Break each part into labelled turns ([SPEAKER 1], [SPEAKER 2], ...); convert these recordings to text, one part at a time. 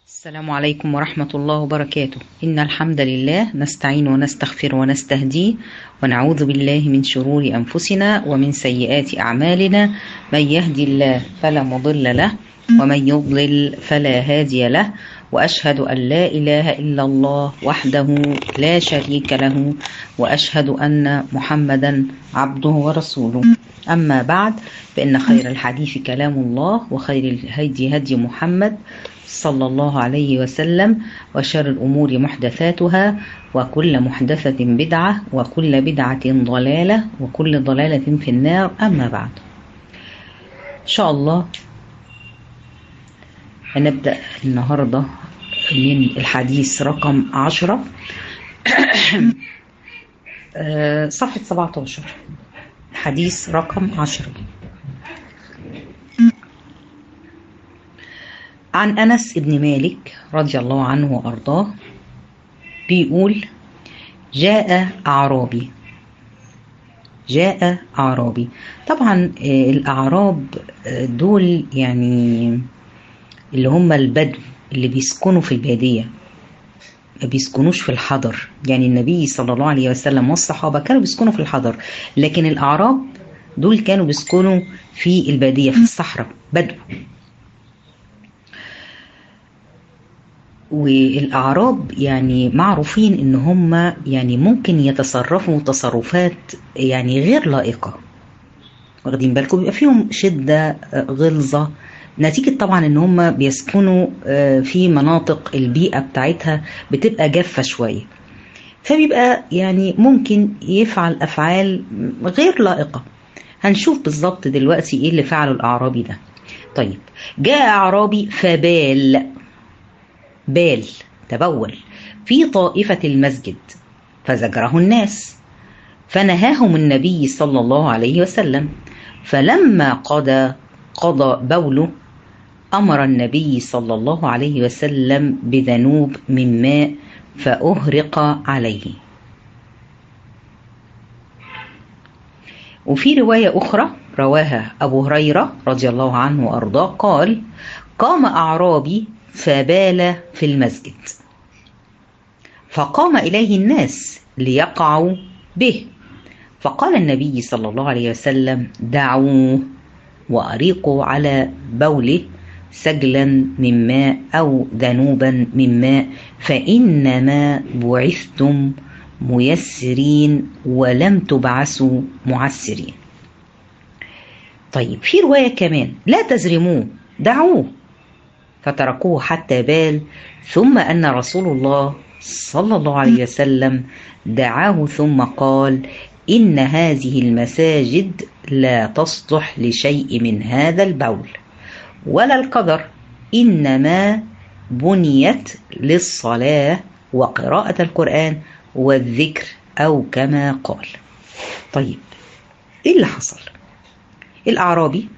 [SPEAKER 1] السلام عليكم ورحمة الله وبركاته إن الحمد لله نستعين ونستغفر ونستهديه ونعوذ بالله من شرور أنفسنا ومن سيئات أعمالنا من يهدي الله فلا مضل له ومن يضلل فلا هادي له وأشهد أن لا إله إلا الله وحده لا شريك له وأشهد أن محمدا عبده ورسوله أما بعد فإن خير الحديث كلام الله وخير الهدي هدي محمد صلى الله عليه وسلم وشر الأمور محدثاتها وكل محدثة بدعة وكل بدعة ضلالة وكل ضلالة في النار أما بعد إن شاء الله هنبدأ النهاردة من الحديث رقم عشرة صفحة 17 حديث رقم عشرة عن أنس بن مالك رضي الله عنه وأرضاه بيقول جاء أعرابي جاء أعرابي طبعا الأعراب دول يعني اللي هم البدو اللي بيسكنوا في البادية ما بيسكنوش في الحضر يعني النبي صلى الله عليه وسلم والصحابة كانوا بيسكنوا في الحضر لكن الأعراب دول كانوا بيسكنوا في البادية في الصحراء بدو والأعراب يعني معروفين إن هم يعني ممكن يتصرفوا تصرفات يعني غير لائقة واخدين بالكم بيبقى فيهم شدة غلظة نتيجة طبعا ان هم بيسكنوا في مناطق البيئة بتاعتها بتبقى جافة شوية فبيبقى يعني ممكن يفعل أفعال غير لائقة هنشوف بالظبط دلوقتي ايه اللي فعله الأعرابي ده طيب جاء أعرابي فبال بال تبول في طائفة المسجد فزجره الناس فنهاهم النبي صلى الله عليه وسلم فلما قضى قضى بوله أمر النبي صلى الله عليه وسلم بذنوب من ماء فأهرق عليه وفي رواية أخرى رواها أبو هريرة رضي الله عنه وأرضاه قال قام أعرابي فبال في المسجد فقام إليه الناس ليقعوا به فقال النبي صلى الله عليه وسلم دعوه وأريقوا على بوله سجلا من ماء أو ذنوبا من ماء فإنما بعثتم ميسرين ولم تبعثوا معسرين طيب في رواية كمان لا تزرموه دعوه فتركوه حتى بال ثم أن رسول الله صلى الله عليه وسلم دعاه ثم قال إن هذه المساجد لا تصلح لشيء من هذا البول ولا القدر إنما بنيت للصلاة وقراءة القرآن والذكر أو كما قال طيب إيه اللي حصل الأعرابي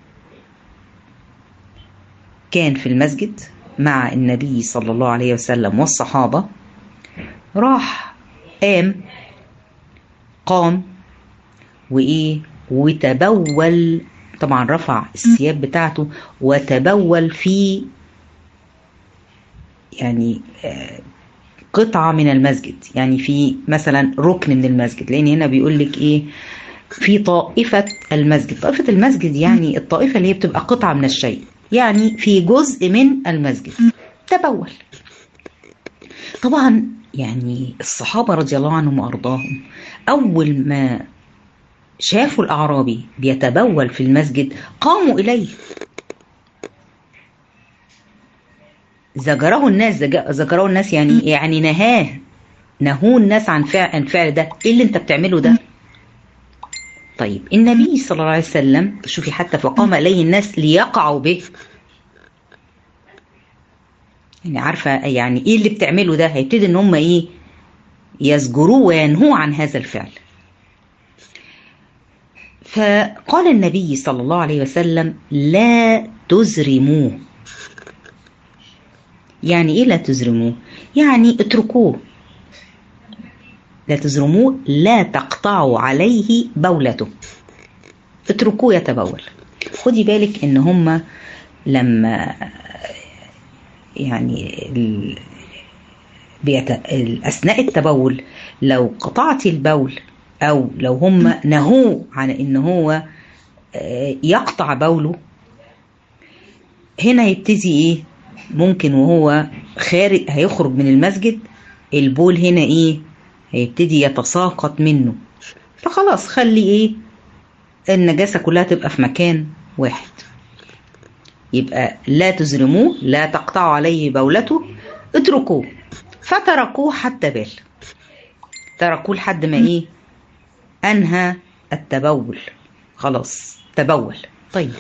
[SPEAKER 1] كان في المسجد مع النبي صلى الله عليه وسلم والصحابة راح قام قام وإيه وتبول طبعا رفع الثياب بتاعته وتبول في يعني قطعة من المسجد يعني في مثلا ركن من المسجد لأن هنا بيقول لك إيه في طائفة المسجد طائفة المسجد يعني الطائفة اللي هي بتبقى قطعة من الشيء يعني في جزء من المسجد تبول طبعا يعني الصحابة رضي الله عنهم وأرضاهم أول ما شافوا الأعرابي بيتبول في المسجد قاموا إليه زجره الناس زجره الناس يعني يعني نهاه نهوا الناس عن فعل الفعل ده ايه اللي انت بتعمله ده طيب النبي صلى الله عليه وسلم شوفي حتى فقام اليه الناس ليقعوا به يعني عارفه يعني ايه اللي بتعمله ده هيبتدي ان هم ايه يزجروه وينهوا عن هذا الفعل فقال النبي صلى الله عليه وسلم لا تزرموه يعني ايه لا تزرموه يعني اتركوه لا تزرموه لا تقطعوا عليه بولته اتركوه يتبول خدي بالك ان هم لما يعني ال... بيت... اثناء التبول لو قطعت البول او لو هم نهوه عن ان هو يقطع بوله هنا يبتدي ايه ممكن وهو خارج هيخرج من المسجد البول هنا ايه هيبتدي يتساقط منه فخلاص خلي ايه النجاسة كلها تبقى في مكان واحد يبقى لا تزرموه لا تقطعوا عليه بولته اتركوه فتركوه حتى بال تركوه لحد ما ايه انهى التبول خلاص تبول طيب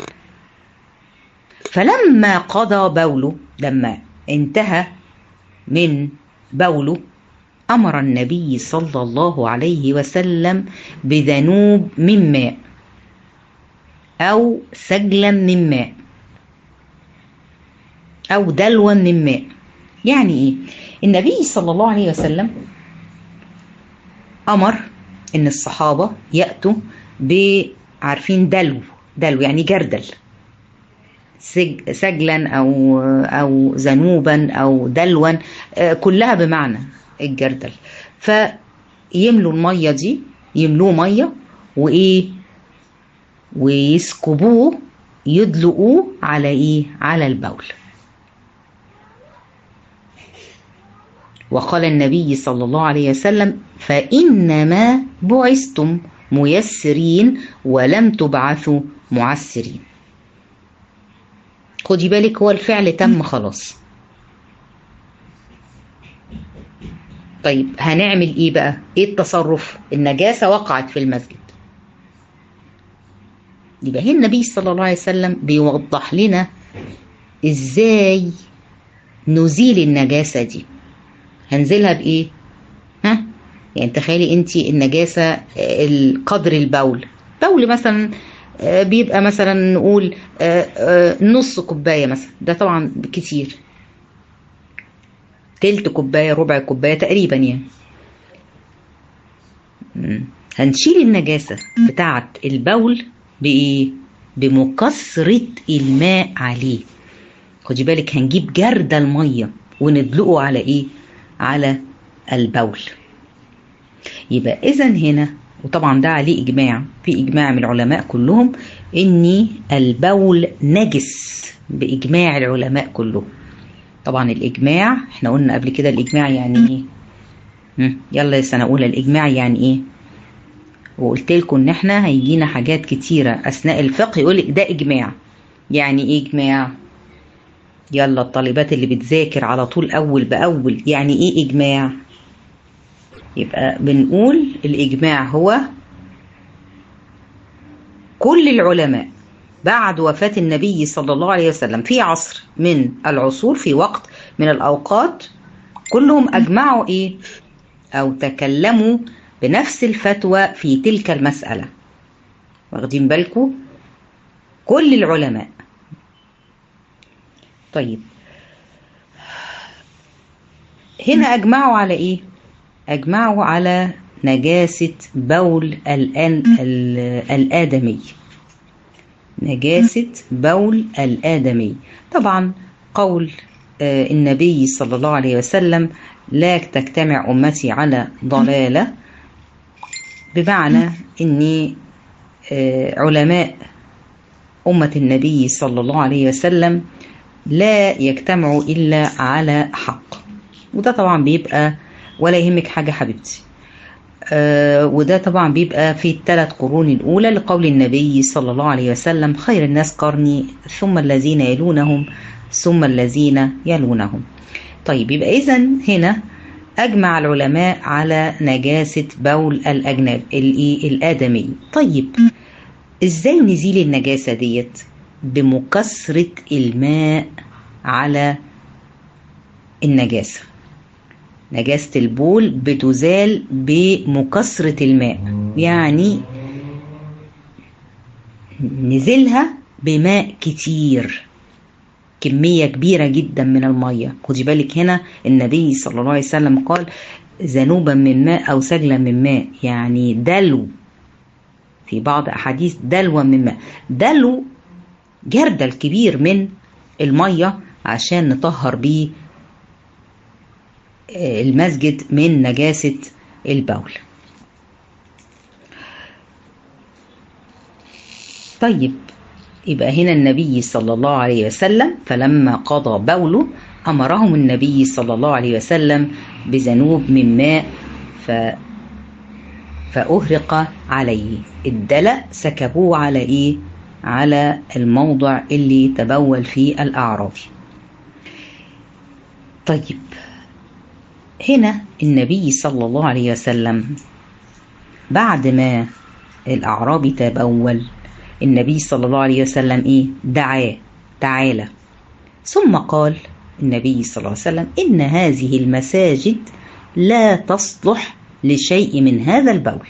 [SPEAKER 1] فلما قضى بوله لما انتهى من بوله امر النبي صلى الله عليه وسلم بذنوب من ماء او سجلا من ماء او دلوا من ماء يعني ايه النبي صلى الله عليه وسلم امر ان الصحابه ياتوا بعارفين دلو دلو يعني جردل سجلا او او ذنوبا او دلوا كلها بمعنى الجردل فيملوا الميه دي يملوه ميه وايه ويسكبوه يدلقوه على ايه على البول وقال النبي صلى الله عليه وسلم فانما بعثتم ميسرين ولم تبعثوا معسرين خدي بالك هو الفعل تم خلاص طيب هنعمل ايه بقى ايه التصرف النجاسة وقعت في المسجد يبقى هنا النبي صلى الله عليه وسلم بيوضح لنا ازاي نزيل النجاسة دي هنزلها بايه ها يعني تخيلي انت النجاسة القدر البول بول مثلا بيبقى مثلا نقول نص كوبايه مثلا ده طبعا كتير تلت كوبايه ربع كوبايه تقريبا يعني هنشيل النجاسه بتاعه البول بايه بمكثره الماء عليه خدي بالك هنجيب جرد الميه وندلقه على ايه على البول يبقى اذا هنا وطبعا ده عليه اجماع في اجماع من العلماء كلهم ان البول نجس باجماع العلماء كلهم طبعا الاجماع احنا قلنا قبل كده الاجماع يعني ايه يلا يا سنه اولى الاجماع يعني ايه وقلت لكم ان احنا هيجينا حاجات كتيره اثناء الفقه يقول لك ده اجماع يعني ايه اجماع يلا الطالبات اللي بتذاكر على طول اول باول يعني ايه اجماع يبقى بنقول الإجماع هو كل العلماء بعد وفاة النبي صلى الله عليه وسلم في عصر من العصور في وقت من الأوقات كلهم أجمعوا إيه أو تكلموا بنفس الفتوى في تلك المسألة واخدين بالكم كل العلماء طيب هنا أجمعوا على إيه أجمعوا على نجاسة بول الآن الآدمي نجاسة بول الآدمي طبعا قول النبي صلى الله عليه وسلم لا تجتمع أمتي على ضلالة بمعنى أن علماء أمة النبي صلى الله عليه وسلم لا يجتمعوا إلا على حق وده طبعا بيبقى ولا يهمك حاجة حبيبتي آه وده طبعا بيبقى في الثلاث قرون الأولى لقول النبي صلى الله عليه وسلم خير الناس قرني ثم الذين يلونهم ثم الذين يلونهم طيب يبقى إذا هنا أجمع العلماء على نجاسة بول الأجنب الآدمي طيب إزاي نزيل النجاسة ديت بمكثرة الماء على النجاسة نجاسة البول بتزال بمكثرة الماء يعني نزلها بماء كتير كمية كبيرة جدا من المية خدي بالك هنا النبي صلى الله عليه وسلم قال ذنوبا من ماء أو سجلا من ماء يعني دلو في بعض أحاديث دلوا من ماء دلو جردل كبير من المية عشان نطهر بيه المسجد من نجاسة البول طيب يبقى هنا النبي صلى الله عليه وسلم فلما قضى بوله أمرهم النبي صلى الله عليه وسلم بذنوب من ماء ف فأهرق عليه الدلق سكبوه على إيه؟ على الموضع اللي تبول فيه الأعرابي طيب هنا النبي صلى الله عليه وسلم بعد ما الأعرابي تبول النبي صلى الله عليه وسلم إيه دعاه تعالى ثم قال النبي صلى الله عليه وسلم إن هذه المساجد لا تصلح لشيء من هذا البول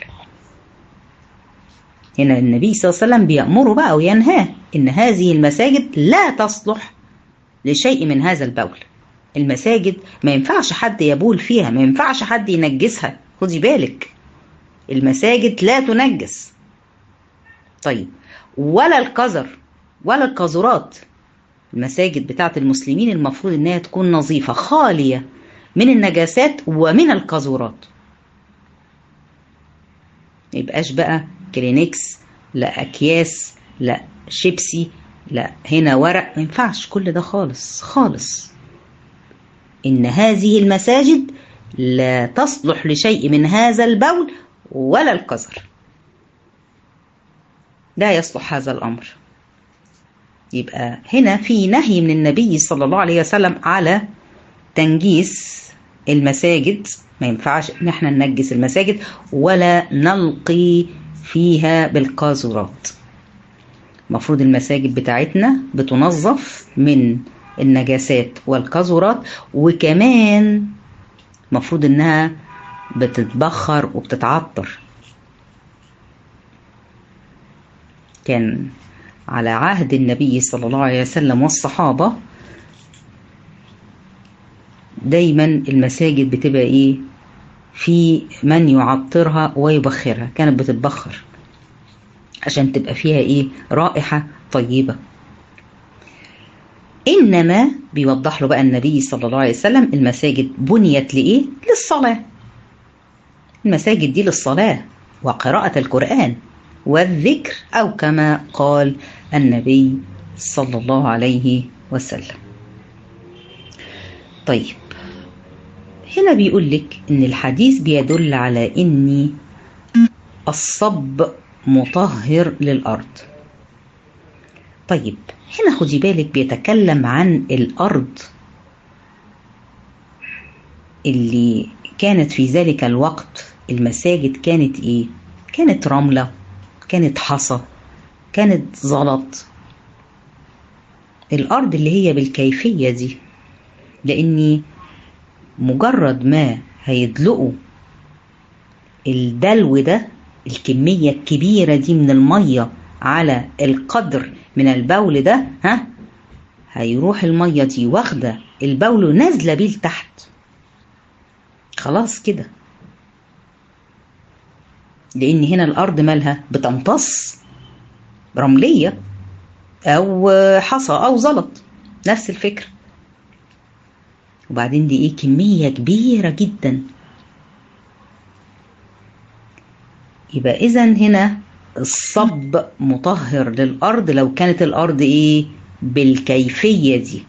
[SPEAKER 1] هنا النبي صلى الله عليه وسلم بيأمره بقى وينهاه إن هذه المساجد لا تصلح لشيء من هذا البول المساجد ما ينفعش حد يبول فيها ما ينفعش حد ينجسها خدي بالك المساجد لا تنجس طيب ولا القذر ولا القاذورات المساجد بتاعت المسلمين المفروض انها تكون نظيفة خالية من النجاسات ومن القاذورات يبقاش بقى كلينكس لا اكياس لا شيبسي لا هنا ورق ما ينفعش كل ده خالص خالص ان هذه المساجد لا تصلح لشيء من هذا البول ولا القذر لا يصلح هذا الامر يبقى هنا في نهي من النبي صلى الله عليه وسلم على تنجيس المساجد ما ينفعش ان احنا ننجس المساجد ولا نلقي فيها بالقاذورات المفروض المساجد بتاعتنا بتنظف من النجاسات والقاذورات وكمان المفروض انها بتتبخر وبتتعطر كان على عهد النبي صلى الله عليه وسلم والصحابة دايما المساجد بتبقى ايه في من يعطرها ويبخرها كانت بتتبخر عشان تبقى فيها ايه رائحة طيبة انما بيوضح له بقى النبي صلى الله عليه وسلم المساجد بنيت لايه للصلاة المساجد دي للصلاة وقراءة القرآن والذكر أو كما قال النبي صلى الله عليه وسلم طيب هنا بيقول لك ان الحديث بيدل على ان الصب مطهر للارض طيب هنا خدي بالك بيتكلم عن الارض اللي كانت في ذلك الوقت المساجد كانت ايه كانت رمله كانت حصى كانت زلط الارض اللي هي بالكيفيه دي لاني مجرد ما هيدلقوا الدلو ده الكمية الكبيرة دي من المية على القدر من البول ده ها هيروح المية دي واخدة البول ونازلة بيه لتحت خلاص كده لأن هنا الأرض مالها بتمتص رملية أو حصى أو زلط نفس الفكرة وبعدين دي ايه كمية كبيرة جدا يبقى اذا هنا الصب مطهر للارض لو كانت الارض ايه بالكيفية دي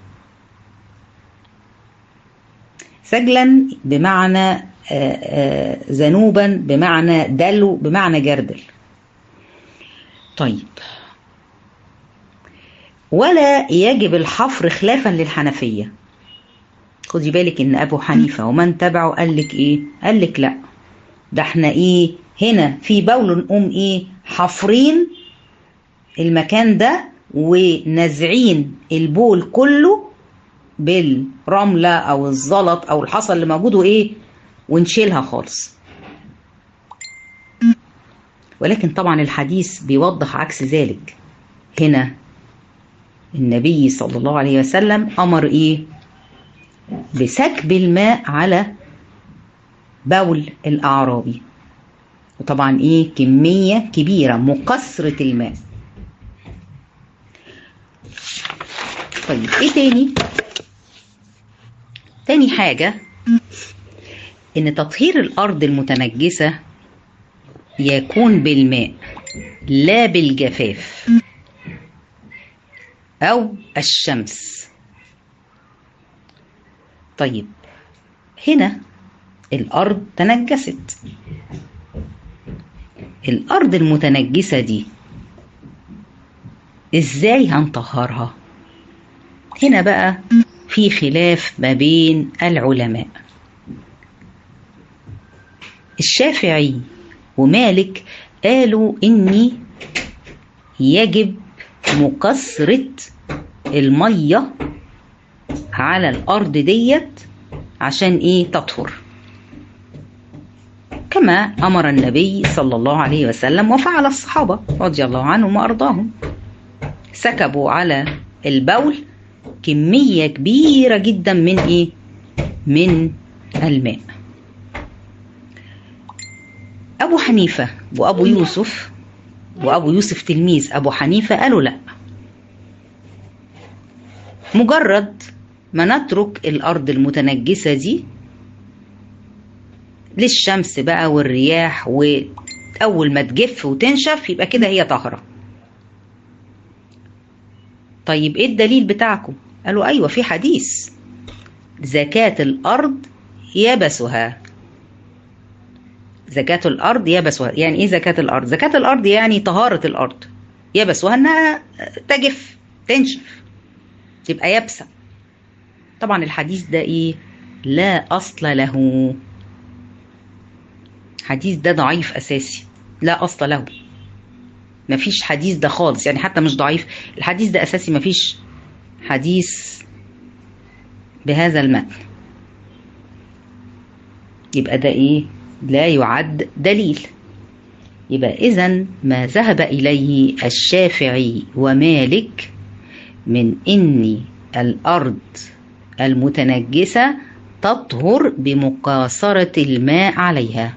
[SPEAKER 1] سجلا بمعنى ذنوبا بمعنى دلو بمعنى جردل طيب ولا يجب الحفر خلافا للحنفيه خدي بالك ان ابو حنيفه ومن تبعه قال لك ايه قال لك لا ده احنا ايه هنا في بول نقوم ايه حفرين المكان ده ونازعين البول كله بالرمله او الزلط او الحصى اللي موجود وايه ونشيلها خالص ولكن طبعا الحديث بيوضح عكس ذلك هنا النبي صلى الله عليه وسلم امر ايه بسكب الماء على بول الأعرابي وطبعا ايه كمية كبيرة مكثرة الماء طيب ايه تاني تاني حاجة إن تطهير الأرض المتنجسة يكون بالماء لا بالجفاف أو الشمس طيب هنا الأرض تنجست الأرض المتنجسة دي إزاي هنطهرها هنا بقى في خلاف ما بين العلماء الشافعي ومالك قالوا إني يجب مكسرة المية على الأرض ديت عشان إيه تطهر كما أمر النبي صلى الله عليه وسلم وفعل الصحابة رضي الله عنهم وأرضاهم سكبوا على البول كمية كبيرة جدا من إيه؟ من الماء أبو حنيفة وأبو يوسف وأبو يوسف تلميذ أبو حنيفة قالوا لأ مجرد ما نترك الأرض المتنجسة دي للشمس بقى والرياح وأول ما تجف وتنشف يبقى كده هي طاهرة طيب ايه الدليل بتاعكم قالوا ايوه في حديث زكاة الارض يبسها زكاة الارض يبسها يعني ايه زكاة الارض زكاة الارض يعني طهارة الارض يبسها انها تجف تنشف تبقى يابسة طبعا الحديث ده ايه لا اصل له حديث ده ضعيف اساسي لا اصل له مفيش حديث ده خالص يعني حتى مش ضعيف الحديث ده اساسي مفيش حديث بهذا المتن يبقى ده ايه لا يعد دليل يبقى اذا ما ذهب اليه الشافعي ومالك من ان الارض المتنجسه تطهر بمقاصره الماء عليها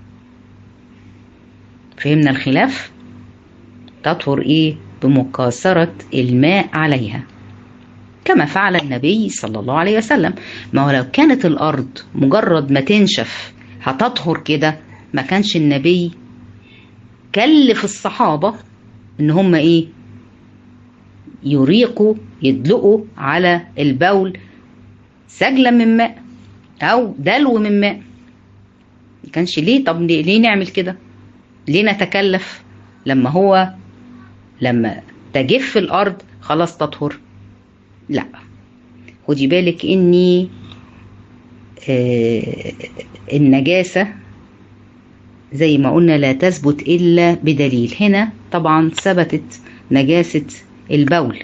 [SPEAKER 1] فهمنا الخلاف تطهر ايه بمكاثرة الماء عليها كما فعل النبي صلى الله عليه وسلم ما هو لو كانت الأرض مجرد ما تنشف هتطهر كده ما كانش النبي كلف الصحابة ان هم ايه يريقوا يدلقوا على البول سجلا من ماء او دلو من ماء ما كانش ليه طب ليه نعمل كده ليه نتكلف لما هو لما تجف الارض خلاص تطهر لا خدي بالك اني آه النجاسه زي ما قلنا لا تثبت الا بدليل هنا طبعا ثبتت نجاسه البول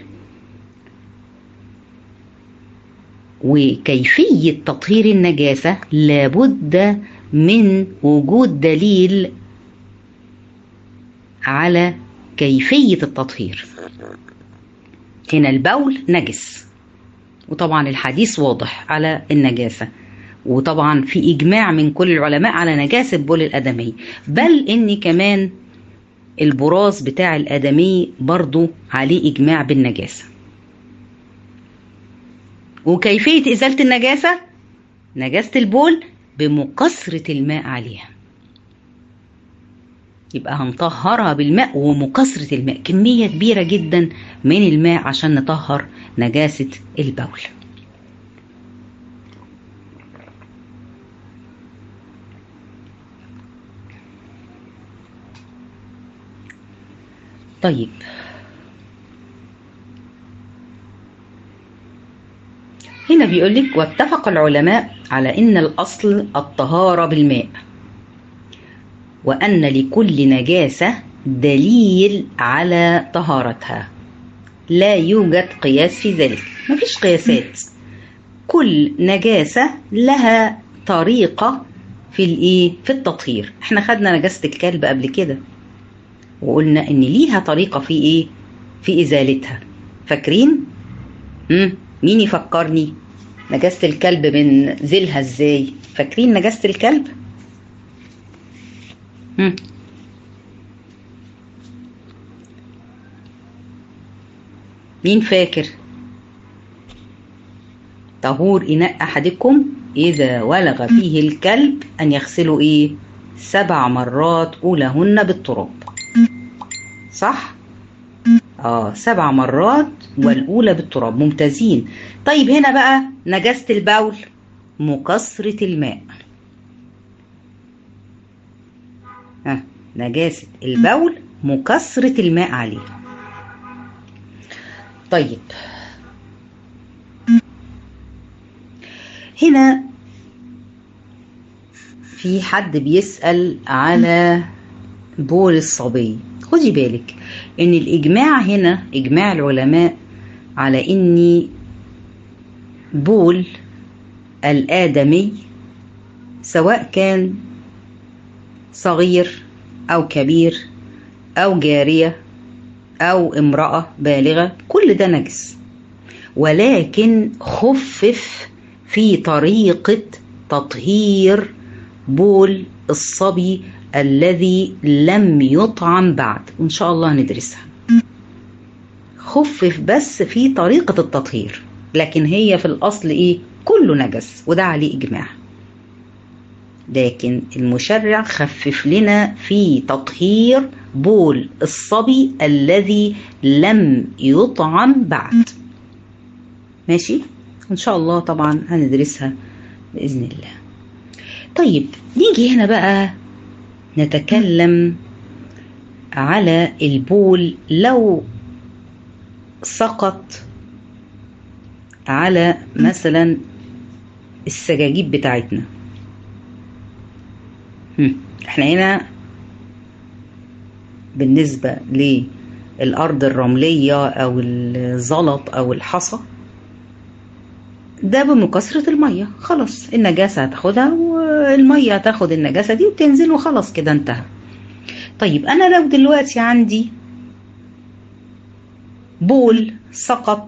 [SPEAKER 1] وكيفيه تطهير النجاسه لابد من وجود دليل على كيفية التطهير هنا البول نجس وطبعا الحديث واضح على النجاسة وطبعا في إجماع من كل العلماء على نجاسة بول الآدمي بل إن كمان البراز بتاع الآدمي برضو عليه إجماع بالنجاسة وكيفية إزالة النجاسة نجاسة البول بمكثرة الماء عليها يبقى هنطهرها بالماء ومكثرة الماء كمية كبيرة جدا من الماء عشان نطهر نجاسة البول طيب هنا بيقول لك واتفق العلماء على ان الاصل الطهاره بالماء وأن لكل نجاسة دليل على طهارتها لا يوجد قياس في ذلك مفيش قياسات كل نجاسة لها طريقة في الايه في التطهير احنا خدنا نجاسة الكلب قبل كده وقلنا ان ليها طريقة في ايه في ازالتها فاكرين مم. مين يفكرني نجاسة الكلب بنزلها ازاي فاكرين نجاسة الكلب مم. مين فاكر طهور إناء أحدكم إذا ولغ فيه الكلب أن يغسله إيه سبع مرات أولهن بالتراب صح؟ آه سبع مرات والأولى بالتراب ممتازين طيب هنا بقى نجاسة البول مكسرة الماء ها نجاسة البول مكسرة الماء عليه طيب هنا في حد بيسأل على بول الصبي خدي بالك ان الاجماع هنا اجماع العلماء على ان بول الادمي سواء كان صغير او كبير او جاريه او امراه بالغه كل ده نجس ولكن خفف في طريقه تطهير بول الصبي الذي لم يطعم بعد وإن شاء الله هندرسها خفف بس في طريقة التطهير لكن هي في الأصل إيه كله نجس وده عليه إجماع لكن المشرع خفف لنا في تطهير بول الصبي الذي لم يطعم بعد ماشي إن شاء الله طبعا هندرسها بإذن الله طيب نيجي هنا بقى نتكلم على البول لو سقط على مثلا السجاجيب بتاعتنا احنا هنا بالنسبة للأرض الرملية أو الزلط أو الحصى ده بمكثرة المية خلاص النجاسة هتاخدها والمية هتاخد النجاسة دي وتنزل وخلاص كده انتهى طيب أنا لو دلوقتي عندي بول سقط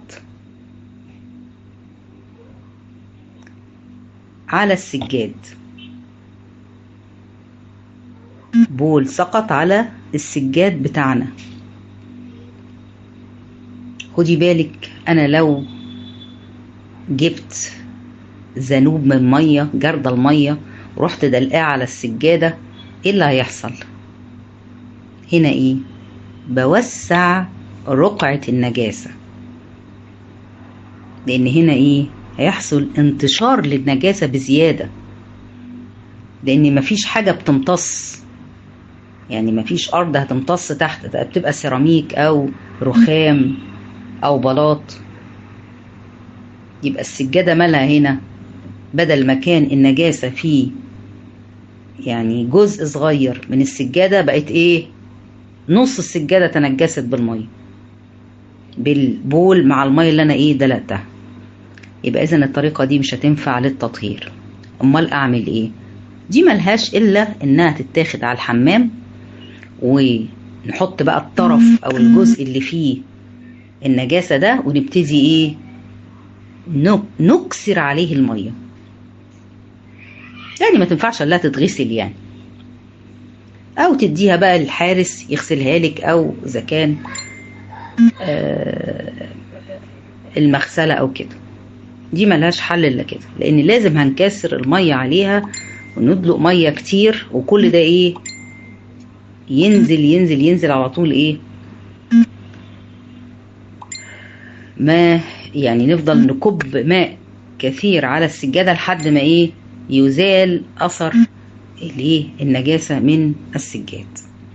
[SPEAKER 1] على السجاد بول سقط على السجاد بتاعنا خدي بالك انا لو جبت ذنوب من ميه جرد الميه ورحت دلقاه على السجاده ايه اللي هيحصل هنا ايه بوسع رقعه النجاسه لان هنا ايه هيحصل انتشار للنجاسه بزياده لان مفيش حاجه بتمتص يعني مفيش ارض هتمتص تحت ده بتبقى سيراميك او رخام او بلاط يبقى السجاده مالها هنا بدل ما كان النجاسه فيه يعني جزء صغير من السجاده بقت ايه نص السجاده تنجست بالميه بالبول مع الميه اللي انا ايه دلقتها يبقى اذا الطريقه دي مش هتنفع للتطهير امال اعمل ايه دي ملهاش الا انها تتاخد على الحمام ونحط بقى الطرف او الجزء اللي فيه النجاسة ده ونبتدي ايه نكسر عليه المية يعني ما تنفعش الا تتغسل يعني او تديها بقى للحارس يغسلها لك او اذا كان آه المغسلة او كده دي ملهاش حل الا كده لان لازم هنكسر المية عليها وندلق مية كتير وكل ده ايه ينزل ينزل ينزل على طول ايه ما يعني نفضل نكب ماء كثير على السجادة لحد ما ايه يزال اثر الايه النجاسة من السجاد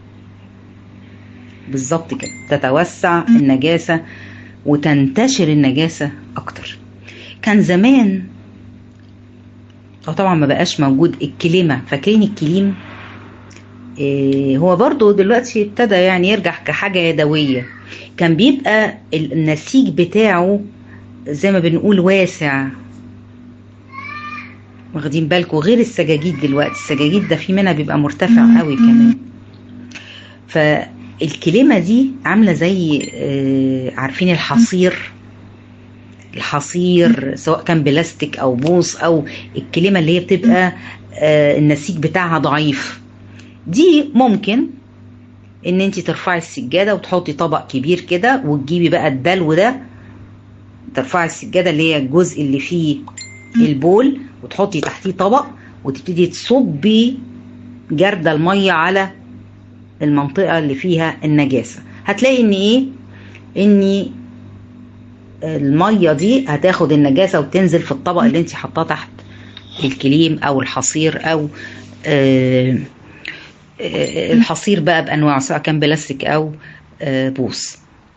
[SPEAKER 1] بالظبط كده تتوسع النجاسة وتنتشر النجاسة اكتر كان زمان او طبعا ما بقاش موجود الكليمة فاكرين الكليم إيه هو برضو دلوقتي ابتدى يعني يرجع كحاجة يدوية كان بيبقى النسيج بتاعه زي ما بنقول واسع واخدين بالكم غير السجاجيد دلوقتي السجاجيد ده في منها بيبقى مرتفع قوي كمان فالكلمة دي عاملة زي عارفين الحصير الحصير سواء كان بلاستيك او بوص او الكلمة اللي هي بتبقى النسيج بتاعها ضعيف دي ممكن ان انت ترفعي السجاده وتحطي طبق كبير كده وتجيبي بقى الدلو ده ترفعي السجادة اللي هي الجزء اللي فيه البول وتحطي تحتيه طبق وتبتدي تصبي جرد المية على المنطقة اللي فيها النجاسة هتلاقي ان ايه ان المية دي هتاخد النجاسة وتنزل في الطبق اللي انت حطاه تحت الكليم او الحصير او آه آه الحصير بقى بانواعه سواء كان بلاستيك او آه بوص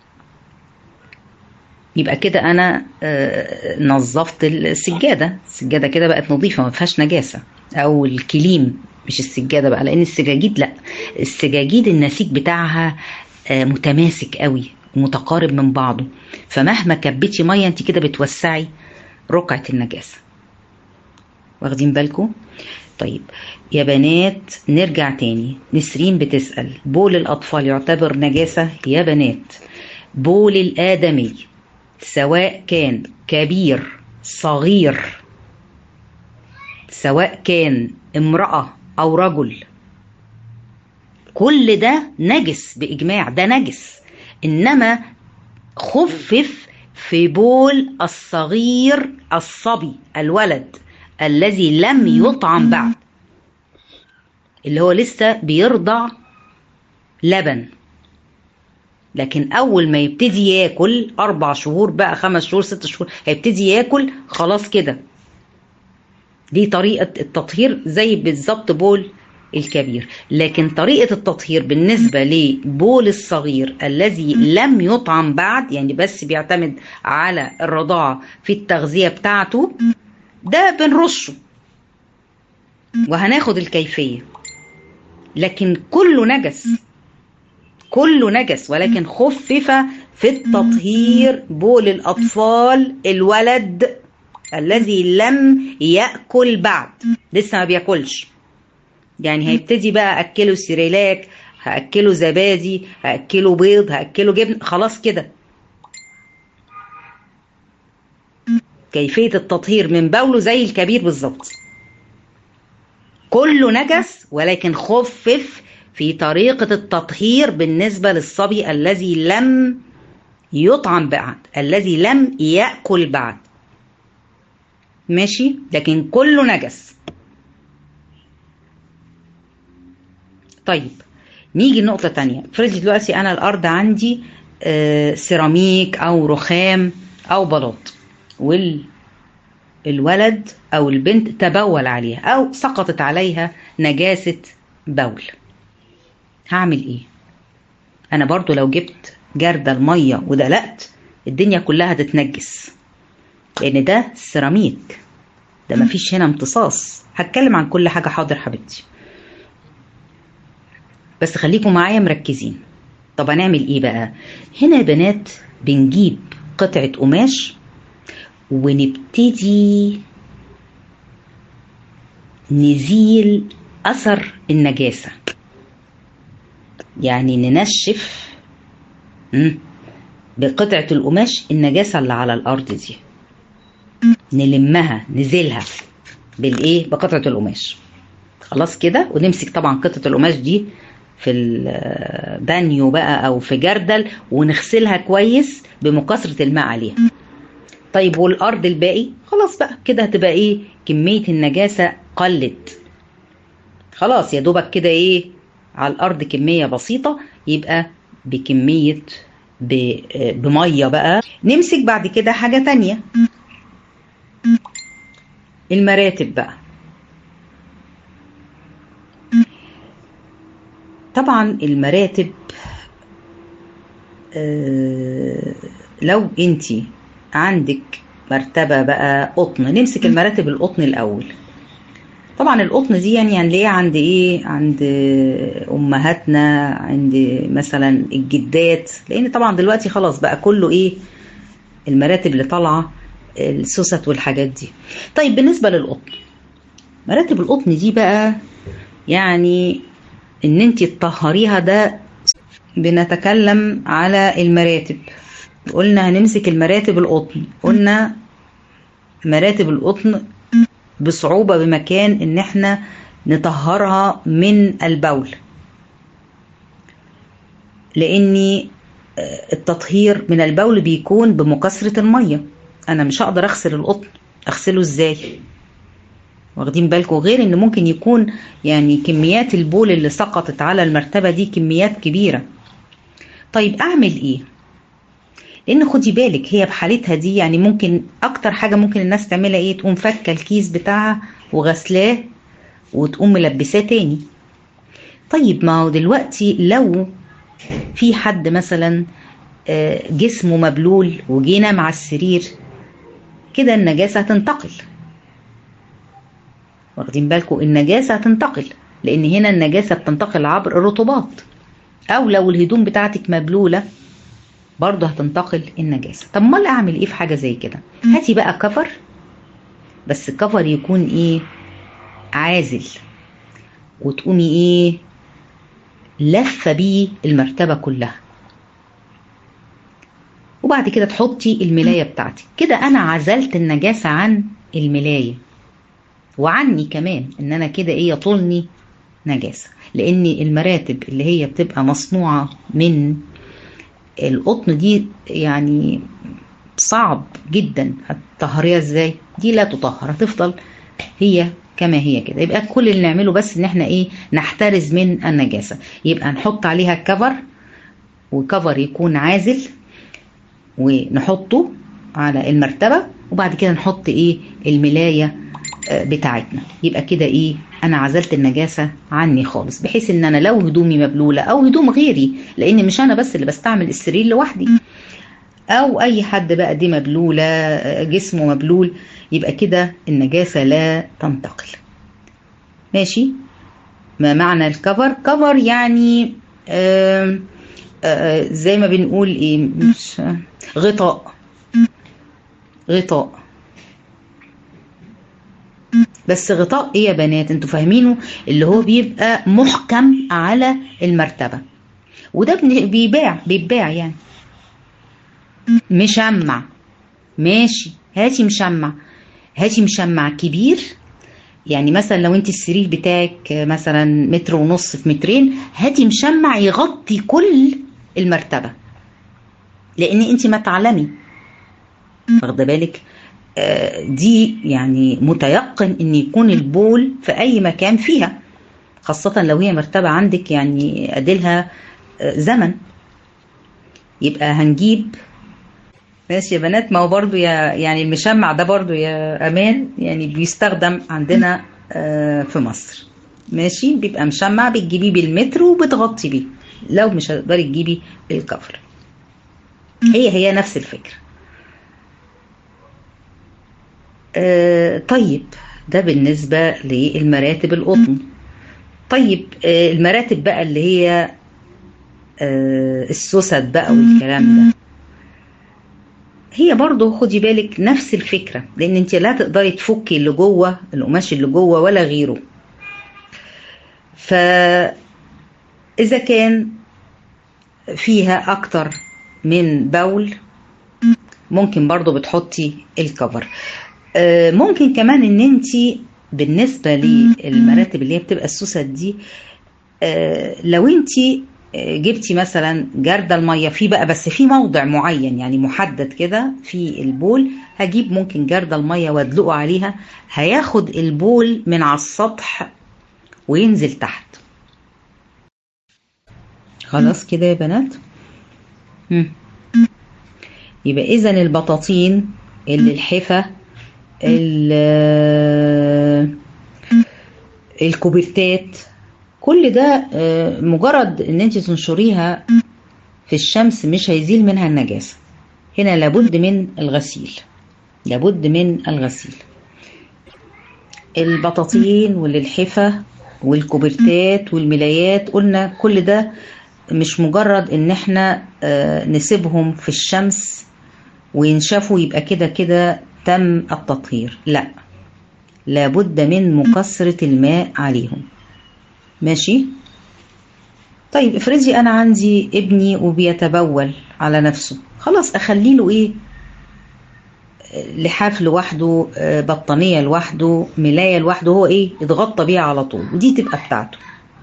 [SPEAKER 1] يبقى كده انا نظفت السجاده السجاده كده بقت نظيفه ما فيهاش نجاسه او الكليم مش السجاده بقى لان السجاجيد لا السجاجيد النسيج بتاعها متماسك قوي ومتقارب من بعضه فمهما كبيتي ميه انت كده بتوسعي رقعه النجاسه واخدين بالكم طيب يا بنات نرجع تاني نسرين بتسأل بول الأطفال يعتبر نجاسة يا بنات بول الآدمي سواء كان كبير صغير سواء كان امرأة أو رجل كل ده نجس بإجماع ده نجس إنما خفف في بول الصغير الصبي الولد الذي لم يطعم بعد اللي هو لسه بيرضع لبن لكن اول ما يبتدي ياكل اربع شهور بقى خمس شهور ست شهور هيبتدي ياكل خلاص كده دي طريقة التطهير زي بالظبط بول الكبير لكن طريقة التطهير بالنسبة لبول الصغير الذي لم يطعم بعد يعني بس بيعتمد على الرضاعة في التغذية بتاعته ده بنرشه وهناخد الكيفية لكن كله نجس كله نجس ولكن خفف في التطهير بول الأطفال الولد الذي لم يأكل بعد لسه ما بياكلش يعني هيبتدي بقى أكله سيريلاك هأكله زبادي هأكله بيض هأكله جبن خلاص كده كيفية التطهير من بوله زي الكبير بالظبط كله نجس ولكن خفف في طريقة التطهير بالنسبة للصبي الذي لم يطعم بعد الذي لم يأكل بعد ماشي لكن كله نجس طيب نيجي لنقطة تانية افرضي دلوقتي أنا الأرض عندي آه سيراميك أو رخام أو بلاط والولد أو البنت تبول عليها أو سقطت عليها نجاسة بول هعمل ايه انا برضو لو جبت جردة المية ودلقت الدنيا كلها تتنجس لان ده سيراميك ده مفيش هنا امتصاص هتكلم عن كل حاجة حاضر حبيبتي بس خليكم معايا مركزين طب هنعمل ايه بقى هنا يا بنات بنجيب قطعة قماش ونبتدي نزيل اثر النجاسه يعني ننشف بقطعة القماش النجاسة اللي على الأرض دي نلمها نزيلها بالإيه بقطعة القماش خلاص كده ونمسك طبعا قطعة القماش دي في البانيو بقى أو في جردل ونغسلها كويس بمكثرة الماء عليها طيب والأرض الباقي خلاص بقى كده هتبقى إيه كمية النجاسة قلت خلاص يا دوبك كده إيه على الأرض كمية بسيطة يبقى بكمية بمية بقى نمسك بعد كده حاجة تانية المراتب بقى طبعا المراتب آه لو انت عندك مرتبة بقى قطن نمسك المراتب القطن الأول طبعا القطن دي يعني هنلاقيها عند ايه عند امهاتنا عند مثلا الجدات لان طبعا دلوقتي خلاص بقى كله ايه المراتب اللي طالعه السوست والحاجات دي طيب بالنسبه للقطن مراتب القطن دي بقى يعني ان انت تطهريها ده بنتكلم على المراتب قلنا هنمسك المراتب القطن قلنا مراتب القطن بصعوبة بمكان ان احنا نطهرها من البول لان التطهير من البول بيكون بمكثرة المية انا مش هقدر اغسل القطن اغسله ازاي واخدين بالكم غير ان ممكن يكون يعني كميات البول اللي سقطت على المرتبه دي كميات كبيره طيب اعمل ايه لان خدي بالك هي بحالتها دي يعني ممكن اكتر حاجه ممكن الناس تعملها ايه تقوم فكه الكيس بتاعها وغسلاه وتقوم ملبساه تاني طيب ما هو دلوقتي لو في حد مثلا جسمه مبلول وجينا مع السرير كده النجاسه هتنتقل واخدين بالكم النجاسه هتنتقل لان هنا النجاسه بتنتقل عبر الرطوبات او لو الهدوم بتاعتك مبلوله برضه هتنتقل النجاسه طب امال اعمل ايه في حاجه زي كده هاتي بقى كفر بس الكفر يكون ايه عازل وتقومي ايه لفه بيه المرتبه كلها وبعد كده تحطي الملايه بتاعتك كده انا عزلت النجاسه عن الملايه وعني كمان ان انا كده ايه يطولني نجاسه لان المراتب اللي هي بتبقى مصنوعه من القطن دي يعني صعب جدا هتطهريها ازاي دي لا تطهر هتفضل هي كما هي كده يبقى كل اللي نعمله بس ان احنا ايه نحترز من النجاسه يبقى نحط عليها كفر وكفر يكون عازل ونحطه على المرتبه وبعد كده نحط ايه الملايه بتاعتنا يبقى كده ايه انا عزلت النجاسه عني خالص بحيث ان انا لو هدومي مبلوله او هدوم غيري لان مش انا بس اللي بستعمل السرير لوحدي او اي حد بقى دي مبلوله جسمه مبلول يبقى كده النجاسه لا تنتقل ماشي ما معنى الكفر كفر يعني آآ آآ زي ما بنقول ايه مش غطاء غطاء بس غطاء ايه يا بنات انتوا فاهمينه اللي هو بيبقى محكم على المرتبه وده بيباع بيتباع يعني مشمع ماشي هاتي مشمع هاتي مشمع كبير يعني مثلا لو انت السرير بتاعك مثلا متر ونص في مترين هاتي مشمع يغطي كل المرتبه لان انت ما تعلمي واخده بالك دي يعني متيقن ان يكون البول في اي مكان فيها خاصة لو هي مرتبة عندك يعني اديلها زمن يبقى هنجيب ماشي يا بنات ما هو برضو يا يعني المشمع ده برضو يا امان يعني بيستخدم عندنا في مصر ماشي بيبقى مشمع بتجيبيه بالمتر وبتغطي بيه لو مش هتقدري تجيبي بالكفر هي هي نفس الفكره آه طيب ده بالنسبة للمراتب القطن طيب آه المراتب بقى اللي هي آه السوسد بقى والكلام ده هي برضه خدي بالك نفس الفكرة لأن أنت لا تقدري تفكي اللي جوه القماش اللي جوه ولا غيره فإذا كان فيها أكتر من بول ممكن برضه بتحطي الكفر ممكن كمان ان انت بالنسبه للمراتب اللي هي بتبقى السوسد دي لو انت جبتي مثلا جردل الميه في بقى بس في موضع معين يعني محدد كده في البول هجيب ممكن جردل الميه وادلقه عليها هياخد البول من على السطح وينزل تحت خلاص كده يا بنات يبقى اذا البطاطين اللي الحفه الكوبرتات كل ده مجرد ان انت تنشريها في الشمس مش هيزيل منها النجاسة هنا لابد من الغسيل لابد من الغسيل البطاطين واللحفة والكوبرتات والملايات قلنا كل ده مش مجرد ان احنا نسيبهم في الشمس وينشفوا يبقى كده كده تم التطهير لا لابد من مكثرة الماء عليهم ماشي طيب افرضي انا عندي ابني وبيتبول على نفسه خلاص اخلي له ايه لحاف لوحده بطانيه لوحده ملايه لوحده هو ايه يتغطى بيها على طول ودي تبقى بتاعته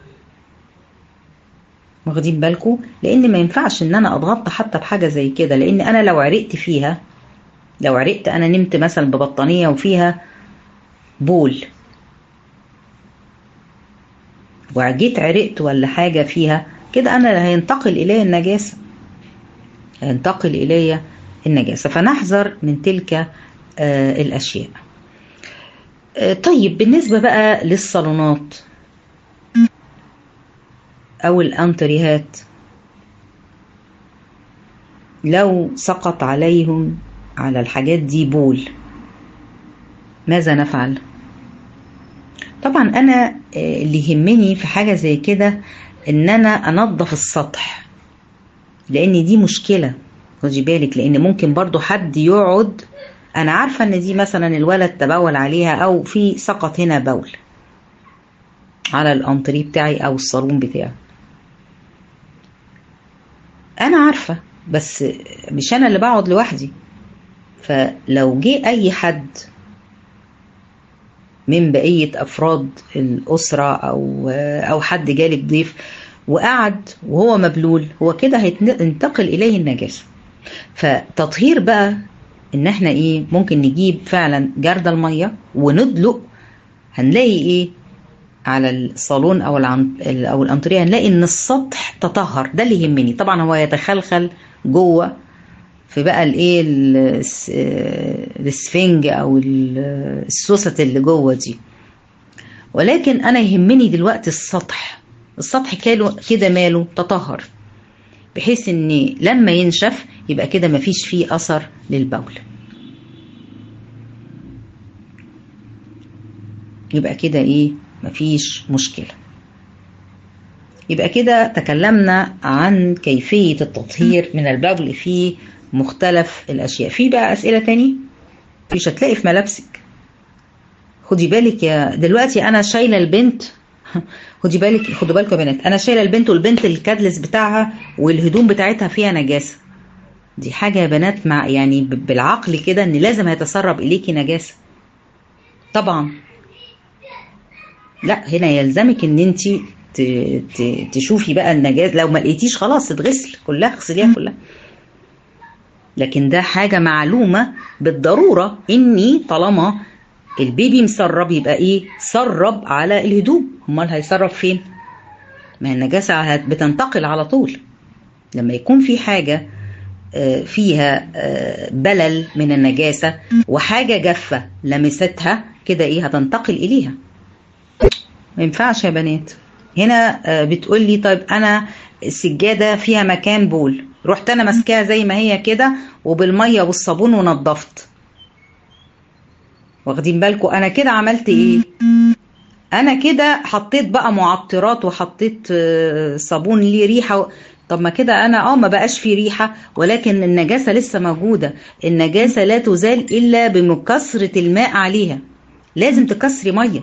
[SPEAKER 1] واخدين بالكم لان ما ينفعش ان انا اتغطى حتى بحاجه زي كده لان انا لو عرقت فيها لو عرقت انا نمت مثلا ببطانيه وفيها بول وجيت عرقت ولا حاجه فيها كده انا هينتقل الي النجاسه هينتقل الي النجاسه فنحذر من تلك آه الاشياء آه طيب بالنسبه بقى للصالونات او الانتريهات لو سقط عليهم على الحاجات دي بول ماذا نفعل طبعا انا اللي يهمني في حاجه زي كده ان انا انظف السطح لان دي مشكله خدي بالك لان ممكن برضو حد يقعد انا عارفه ان دي مثلا الولد تبول عليها او في سقط هنا بول على الانتريه بتاعي او الصالون بتاعي انا عارفه بس مش انا اللي بقعد لوحدي فلو جه اي حد من بقيه افراد الاسره او او حد جالك ضيف وقعد وهو مبلول هو كده هينتقل اليه النجاسه فتطهير بقى ان احنا ايه ممكن نجيب فعلا جرد الميه وندلق هنلاقي ايه على الصالون او او الانطريه هنلاقي ان السطح تطهر ده اللي يهمني طبعا هو يتخلخل جوه في بقى الايه السفنج او السوست اللي جوه دي ولكن انا يهمني دلوقتي السطح السطح كده ماله تطهر بحيث ان لما ينشف يبقى كده مفيش فيه اثر للبول يبقى كده ايه مفيش مشكله يبقى كده تكلمنا عن كيفيه التطهير من البول في مختلف الاشياء في بقى اسئله تاني مش هتلاقي في ملابسك خدي بالك يا دلوقتي انا شايله البنت خدي بالك خدوا بالكم يا بنات انا شايله البنت والبنت الكادلس بتاعها والهدوم بتاعتها فيها نجاسه دي حاجه يا بنات مع يعني بالعقل كده ان لازم هيتسرب اليكي نجاسه طبعا لا هنا يلزمك ان انت تشوفي بقى النجاسه لو ما لقيتيش خلاص تتغسل كلها اغسليها كلها لكن ده حاجه معلومه بالضروره اني طالما البيبي مسرب يبقى ايه سرب على الهدوم امال هيسرب فين ما النجاسه بتنتقل على طول لما يكون في حاجه فيها بلل من النجاسه وحاجه جافه لمستها كده ايه هتنتقل اليها ما ينفعش يا بنات هنا بتقول لي طيب انا السجاده فيها مكان بول رحت انا ماسكاها زي ما هي كده وبالميه والصابون ونضفت واخدين بالكم انا كده عملت ايه انا كده حطيت بقى معطرات وحطيت صابون ليه ريحه طب ما كده انا اه ما بقاش في ريحه ولكن النجاسه لسه موجوده النجاسه لا تزال الا بمكثره الماء عليها لازم تكسري ميه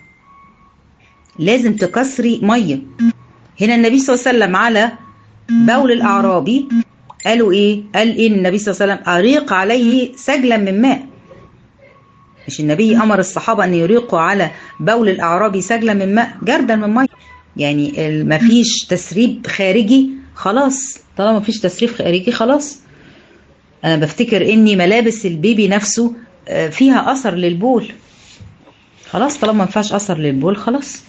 [SPEAKER 1] لازم تكسري ميه هنا النبي صلى الله عليه وسلم على بول الاعرابي قالوا ايه قال ايه النبي صلى الله عليه وسلم اريق عليه سجلا من ماء مش النبي امر الصحابه ان يريقوا على بول الاعرابي سجلا من ماء جردا من ميه يعني ما فيش تسريب خارجي خلاص طالما ما فيش تسريب خارجي خلاص انا بفتكر اني ملابس البيبي نفسه فيها اثر للبول خلاص طالما ما فيهاش اثر للبول خلاص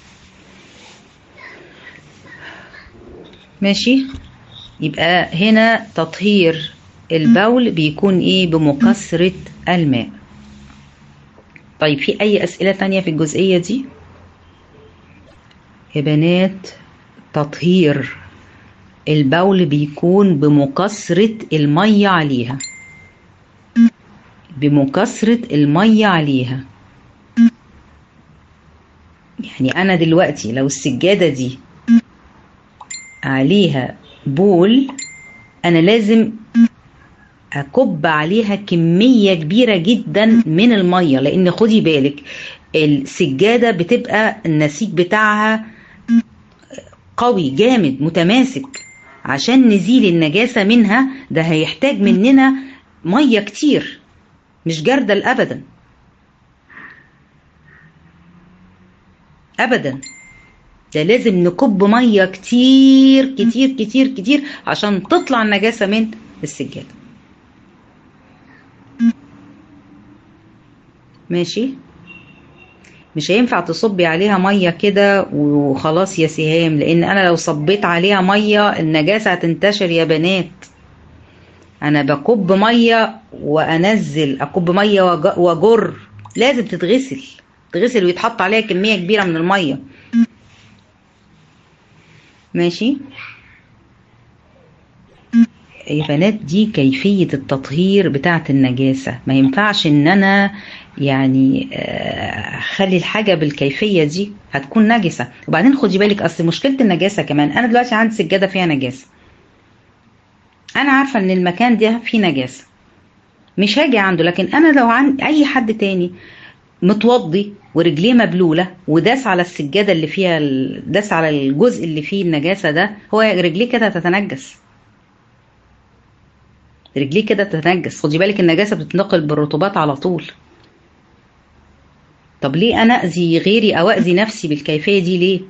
[SPEAKER 1] ماشي يبقى هنا تطهير البول بيكون ايه بمكثرة الماء طيب في اي اسئلة تانية في الجزئية دي يا بنات تطهير البول بيكون بمكثرة المية عليها بمكثرة المية عليها يعني انا دلوقتي لو السجادة دي عليها بول انا لازم اكب عليها كمية كبيرة جدا من المية لان خدي بالك السجادة بتبقى النسيج بتاعها قوي جامد متماسك عشان نزيل النجاسة منها ده هيحتاج مننا مية كتير مش جردل ابدا ابدا ده لازم نكب ميه كتير كتير كتير كتير عشان تطلع النجاسه من السجاده ماشي مش هينفع تصبي عليها ميه كده وخلاص يا سهام لان انا لو صبيت عليها ميه النجاسه هتنتشر يا بنات انا بكب ميه وانزل اكب ميه وأج- واجر لازم تتغسل تتغسل ويتحط عليها كميه كبيره من الميه ماشي يا بنات دي كيفية التطهير بتاعة النجاسة ما ينفعش ان انا يعني آه، اخلي الحاجة بالكيفية دي هتكون نجسة وبعدين خدي بالك اصل مشكلة النجاسة كمان انا دلوقتي عندي سجادة فيها نجاسة انا عارفة ان المكان ده فيه نجاسة مش هاجي عنده لكن انا لو عن اي حد تاني متوضي ورجليه مبلولة وداس على السجادة اللي فيها ال- داس على الجزء اللي فيه النجاسة ده هو رجليه كده تتنجس رجليه كده تتنجس خدي بالك النجاسة بتتنقل بالرطوبات على طول طب ليه انا اذي غيري او اذي نفسي بالكيفية دي ليه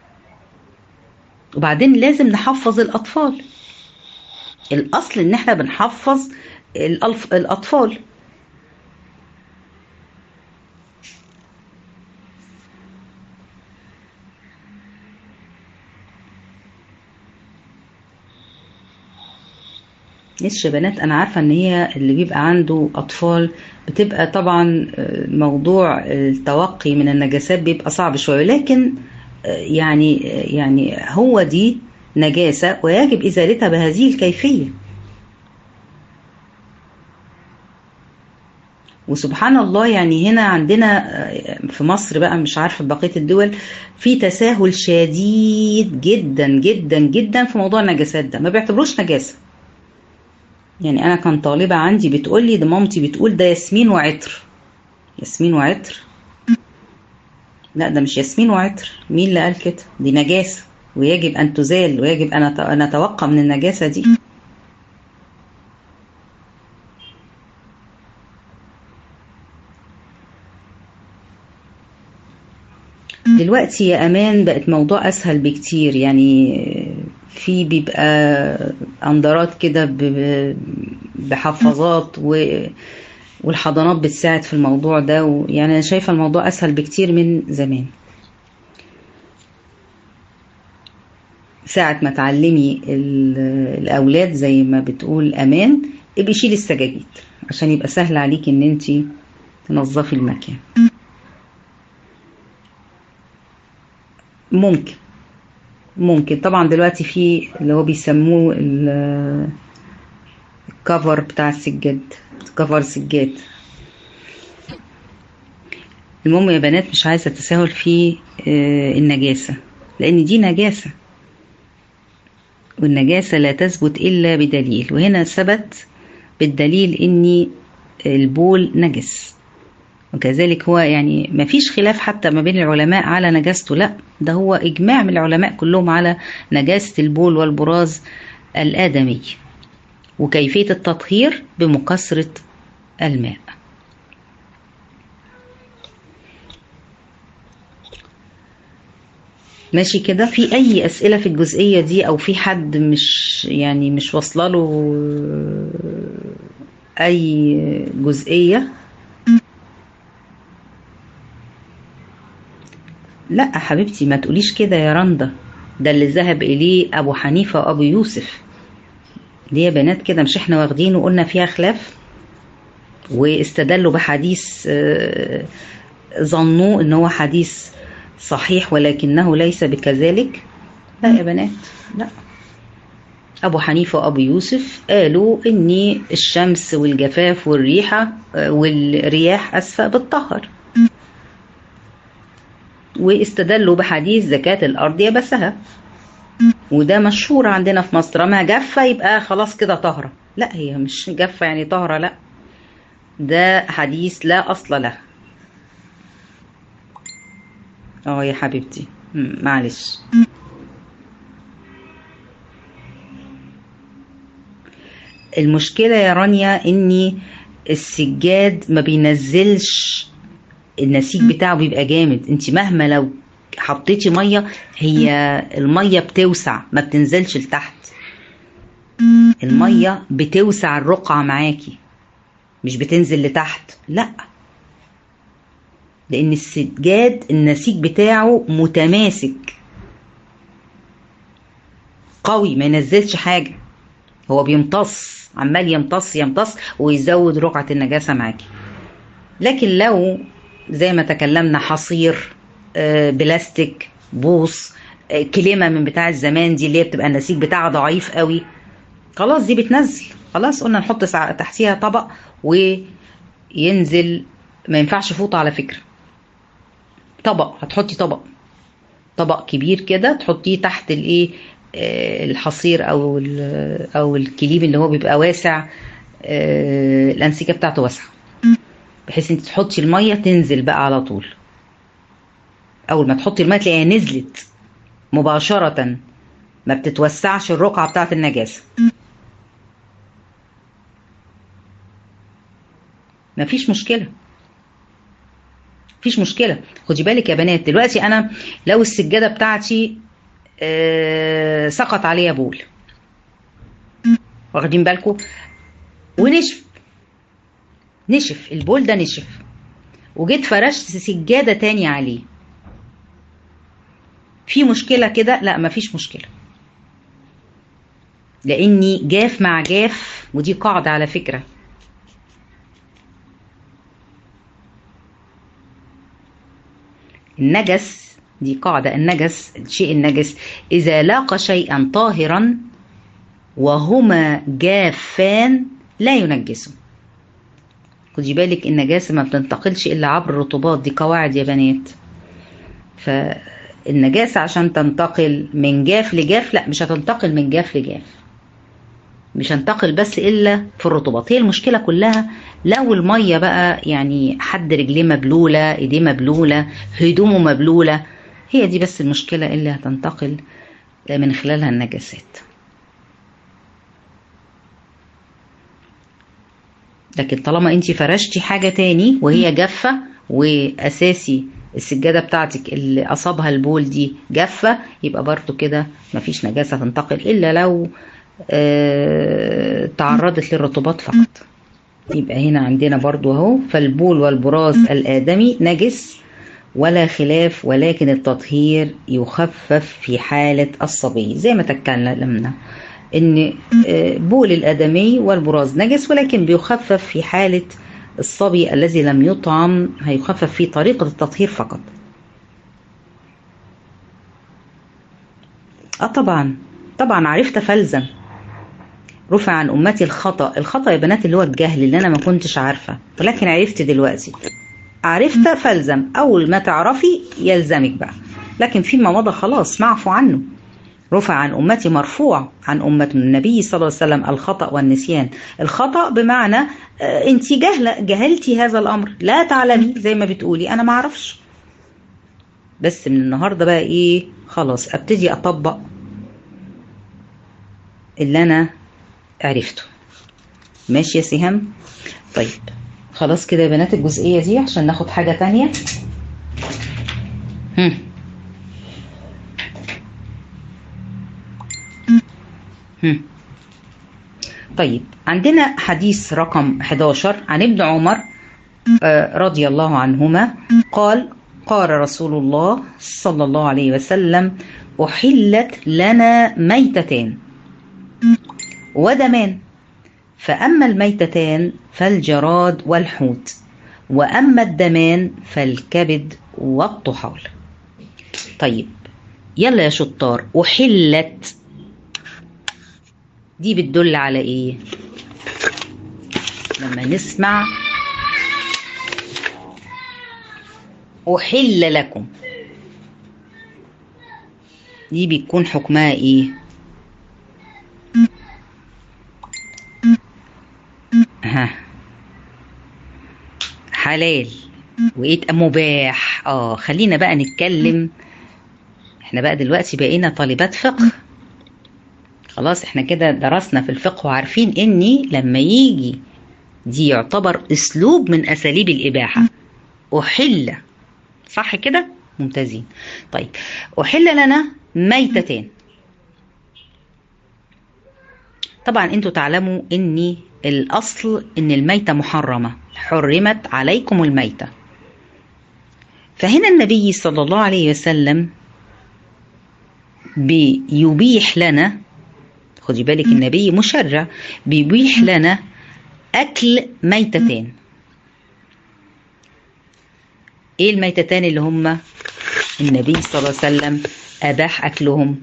[SPEAKER 1] وبعدين لازم نحفظ الاطفال الاصل ان احنا بنحفظ الألف- الاطفال معلش يا بنات انا عارفه ان هي اللي بيبقى عنده اطفال بتبقى طبعا آه، موضوع التوقي من النجاسات بيبقى صعب شويه لكن آه، يعني آه، يعني هو دي نجاسه ويجب ازالتها بهذه الكيفيه وسبحان الله يعني هنا عندنا آه، في مصر بقى مش عارفه في بقيه الدول في تساهل شديد جدا جدا جدا في موضوع النجاسات ده ما بيعتبروش نجاسه يعني انا كان طالبه عندي بتقول لي ده مامتي بتقول ده ياسمين وعطر ياسمين وعطر لا ده مش ياسمين وعطر مين اللي قال كده دي نجاسه ويجب ان تزال ويجب ان أت- أن نتوقع من النجاسه دي دلوقتي يا امان بقت موضوع اسهل بكتير يعني في بيبقى اندرات كده ب- بحفاظات و والحضانات بتساعد في الموضوع ده ويعني انا شايفه الموضوع اسهل بكتير من زمان ساعة ما تعلمي ال- الأولاد زي ما بتقول أمان ابقي شيلي السجاجيد عشان يبقى سهل عليكي إن انتي تنظفي المكان ممكن ممكن طبعا دلوقتي في اللي هو بيسموه ال- الكفر بتاع السجاد كفر سجاد المهم يا بنات مش عايزة تساهل في آه، النجاسة لأن دي نجاسة والنجاسة لا تثبت إلا بدليل وهنا ثبت بالدليل إن البول نجس وكذلك هو يعني ما فيش خلاف حتى ما بين العلماء على نجاسته لا ده هو إجماع من العلماء كلهم على نجاسة البول والبراز الآدمي وكيفية التطهير بمكثرة الماء ماشي كده في أي أسئلة في الجزئية دي أو في حد مش يعني مش واصلة له أي جزئية لا حبيبتي ما تقوليش كده يا رندا ده اللي ذهب إليه أبو حنيفة وأبو يوسف دي يا بنات كده مش احنا واخدين وقلنا فيها خلاف واستدلوا بحديث آه، ظنوه ان هو حديث صحيح ولكنه ليس بكذلك لا يا بنات لا أبو حنيفة وأبو يوسف قالوا إن الشمس والجفاف والريحة آه، والرياح أسفة بتطهر واستدلوا بحديث زكاة الأرض يبسها وده مشهور عندنا في مصر ما جافة يبقى خلاص كده طهرة لا هي مش جافة يعني طهرة لا ده حديث لا أصل له اه يا حبيبتي مم، معلش المشكلة يا رانيا اني السجاد ما بينزلش النسيج بتاعه بيبقى جامد انت مهما لو حطيتي مية هي المية بتوسع ما بتنزلش لتحت المية بتوسع الرقعة معاكي مش بتنزل لتحت لا لان السجاد النسيج بتاعه متماسك قوي ما ينزلش حاجه هو بيمتص عمال يمتص يمتص ويزود رقعه النجاسه معاكي لكن لو زي ما تكلمنا حصير آه، بلاستيك بوص آه، كلمه من بتاع الزمان دي اللي هي بتبقى النسيج بتاعها ضعيف قوي خلاص دي بتنزل خلاص قلنا نحط سع- تحتيها طبق وينزل ما ينفعش فوطه على فكره طبق هتحطي طبق طبق كبير كده تحطيه تحت الايه آه، الحصير او ال- او الكليب اللي هو بيبقى واسع آه، الانسجه بتاعته واسعه بحيث انت تحطي الميه تنزل بقى على طول اول ما تحطي الميه تلاقيها نزلت مباشره ما بتتوسعش الرقعه بتاعت النجاسه مفيش مشكله مفيش مشكله خدي بالك يا بنات دلوقتي انا لو السجاده بتاعتي آه، سقط عليها بول واخدين بالكم ونشف نشف البول ده نشف وجيت فرشت سجاده تاني عليه في مشكله كده لا مفيش مشكله لاني جاف مع جاف ودي قاعده على فكره النجس دي قاعدة النجس الشيء النجس إذا لاقى شيئا طاهرا وهما جافان لا ينجسه خدي بالك النجاسة ما بتنتقلش إلا عبر الرطوبات دي قواعد يا بنات فالنجاسة عشان تنتقل من جاف لجاف لا مش هتنتقل من جاف لجاف مش هنتقل بس الا في الرطوبات هي المشكله كلها لو الميه بقى يعني حد رجليه مبلوله ايديه مبلوله هدومه مبلوله هي دي بس المشكله اللي هتنتقل من خلالها النجاسات لكن طالما انت فرشتي حاجه تاني وهي جافه واساسي السجادة بتاعتك اللي أصابها البول دي جافة يبقى برضو كده مفيش نجاسة تنتقل إلا لو آه، تعرضت للرطوبات فقط يبقى هنا عندنا برضو اهو فالبول والبراز الآدمي نجس ولا خلاف ولكن التطهير يخفف في حالة الصبي زي ما تكلمنا ان آه، بول الآدمي والبراز نجس ولكن بيخفف في حالة الصبي الذي لم يطعم هيخفف في طريقة التطهير فقط اه طبعا طبعا عرفت فلزم رفع عن امتي الخطا الخطا يا بنات اللي هو الجهل اللي انا ما كنتش عارفه ولكن عرفت دلوقتي عرفت فلزم اول ما تعرفي يلزمك بقى لكن فيما مضى خلاص معفو عنه رفع عن امتي مرفوع عن امه النبي صلى الله عليه وسلم الخطا والنسيان الخطا بمعنى آه، انت جهله جهلتي هذا الامر لا تعلمي زي ما بتقولي انا ما اعرفش بس من النهارده بقى ايه خلاص ابتدي اطبق اللي انا عرفته ماشي يا سهام طيب خلاص كده يا بنات الجزئية دي عشان ناخد حاجة تانية هم. هم. طيب عندنا حديث رقم 11 عن ابن عمر آه، رضي الله عنهما قال قال رسول الله صلى الله عليه وسلم أحلت لنا ميتتان ودمان فأما الميتتان فالجراد والحوت وأما الدمان فالكبد والطحال طيب يلا يا شطار أحلت دي بتدل على إيه لما نسمع أحل لكم دي بيكون حكمها إيه ها حلال وايه مباح اه خلينا بقى نتكلم احنا بقى دلوقتي بقينا طالبات فقه خلاص احنا كده درسنا في الفقه وعارفين اني لما يجي دي يعتبر اسلوب من اساليب الاباحه احل صح كده ممتازين طيب احل لنا ميتتان طبعا انتوا تعلموا اني الاصل ان الميتة محرمة حرمت عليكم الميتة فهنا النبي صلى الله عليه وسلم بيبيح لنا خدي بالك النبي مشرع بيبيح لنا أكل ميتتين إيه الميتتان اللي هم النبي صلى الله عليه وسلم أباح أكلهم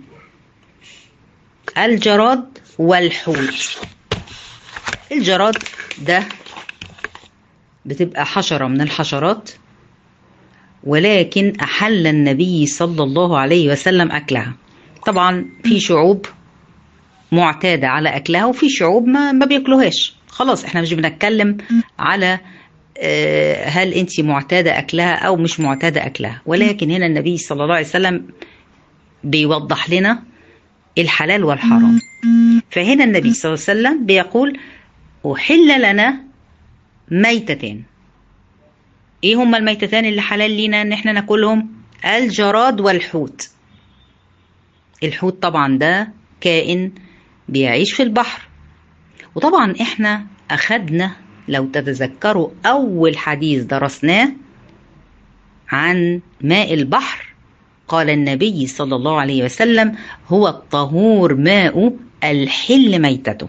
[SPEAKER 1] الجراد والحوت الجراد ده بتبقى حشرة من الحشرات ولكن أحل النبي صلى الله عليه وسلم أكلها طبعا في شعوب معتادة على أكلها وفي شعوب ما, ما بياكلوهاش خلاص احنا مش بنتكلم على هل انت معتادة أكلها أو مش معتادة أكلها ولكن هنا النبي صلى الله عليه وسلم بيوضح لنا الحلال والحرام فهنا النبي صلى الله عليه وسلم بيقول أحل لنا ميتتين ايه هما الميتتان اللي حلال لينا ان احنا ناكلهم الجراد والحوت الحوت طبعا ده كائن بيعيش في البحر وطبعا احنا اخدنا لو تتذكروا اول حديث درسناه عن ماء البحر قال النبي صلى الله عليه وسلم هو الطهور ماء الحل ميتته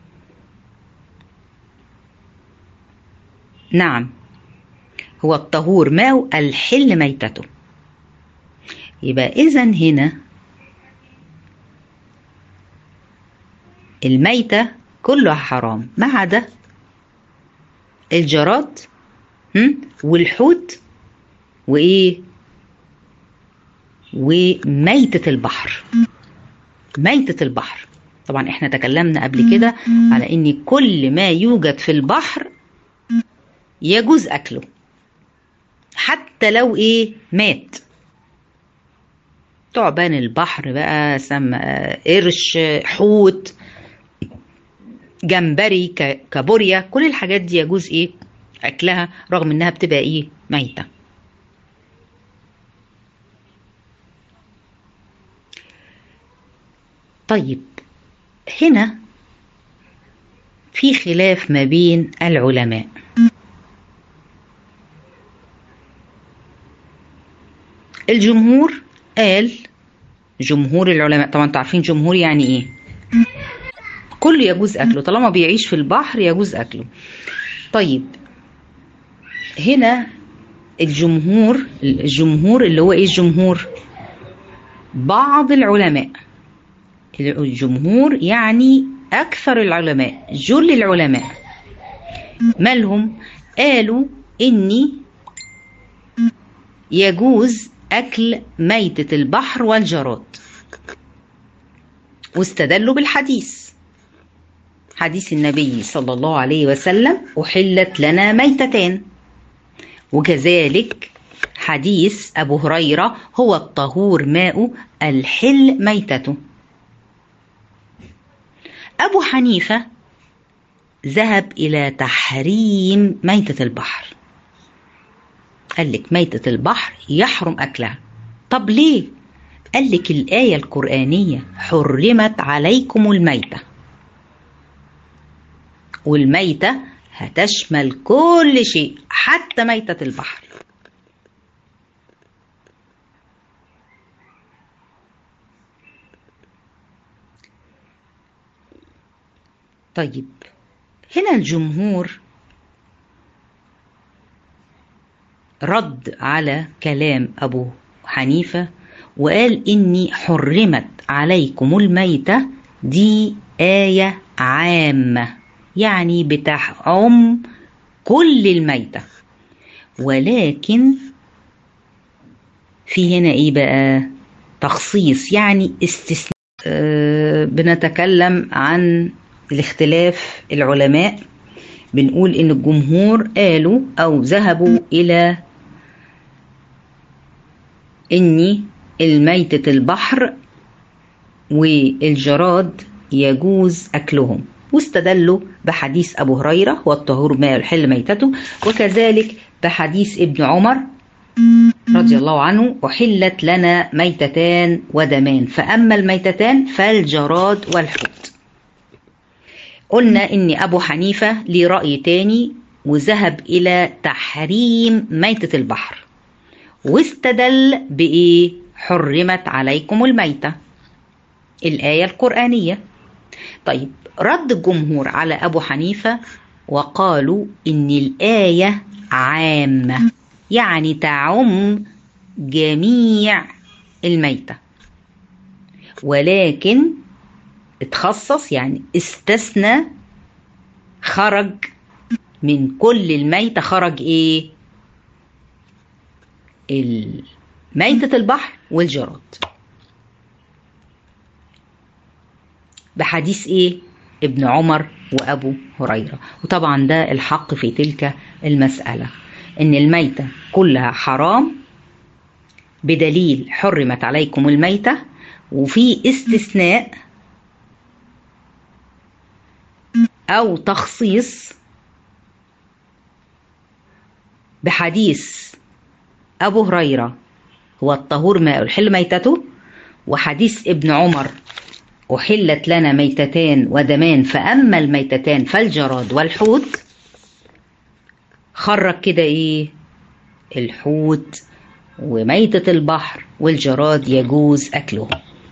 [SPEAKER 1] نعم هو الطهور ماء الحل ميتته يبقى إذا هنا الميتة كلها حرام ما عدا الجراد والحوت وإيه وميتة البحر ميتة البحر طبعا احنا تكلمنا قبل كده على ان كل ما يوجد في البحر يجوز اكله حتى لو ايه مات تعبان البحر بقى سم قرش حوت جمبري كابوريا كل الحاجات دي يجوز ايه اكلها رغم انها بتبقى ايه ميته طيب هنا في خلاف ما بين العلماء الجمهور قال جمهور العلماء طبعا انتوا عارفين جمهور يعني ايه كله يجوز اكله طالما بيعيش في البحر يجوز اكله طيب هنا الجمهور الجمهور اللي هو ايه الجمهور بعض العلماء الجمهور يعني اكثر العلماء جل العلماء مالهم قالوا اني يجوز أكل ميتة البحر والجراد واستدلوا بالحديث حديث النبي صلى الله عليه وسلم أحلت لنا ميتتان وكذلك حديث أبو هريرة هو الطهور ماء الحل ميتته أبو حنيفة ذهب إلى تحريم ميتة البحر قال لك ميتة البحر يحرم أكلها طب ليه؟ قال لك الآية القرآنية حرمت عليكم الميتة والميتة هتشمل كل شيء حتى ميتة البحر طيب هنا الجمهور رد على كلام أبو حنيفة وقال إني حرمت عليكم الميتة دي آية عامة يعني بتعم كل الميتة ولكن في هنا إيه بقى تخصيص يعني استثناء أه بنتكلم عن الاختلاف العلماء بنقول ان الجمهور قالوا او ذهبوا الى اني الميتة البحر والجراد يجوز اكلهم واستدلوا بحديث ابو هريره والطهور ماء الحل ميتته وكذلك بحديث ابن عمر رضي الله عنه احلت لنا ميتتان ودمان فاما الميتتان فالجراد والحوت قلنا ان ابو حنيفه ليه راي تاني وذهب الى تحريم ميته البحر واستدل بإيه حرمت عليكم الميتة الآية القرآنية طيب رد الجمهور على أبو حنيفة وقالوا إن الآية عامة يعني تعم جميع الميتة ولكن اتخصص يعني استثنى خرج من كل الميتة خرج ايه ميتة البحر والجراد بحديث ايه ابن عمر وابو هريرة وطبعا ده الحق في تلك المسألة ان الميتة كلها حرام بدليل حرمت عليكم الميتة وفي استثناء او تخصيص بحديث ابو هريره هو الطهور ماء الحل ميتته وحديث ابن عمر أحلت لنا ميتتان ودمان فأما الميتتان فالجراد والحوت خرج كده إيه الحوت وميتة البحر والجراد يجوز أكله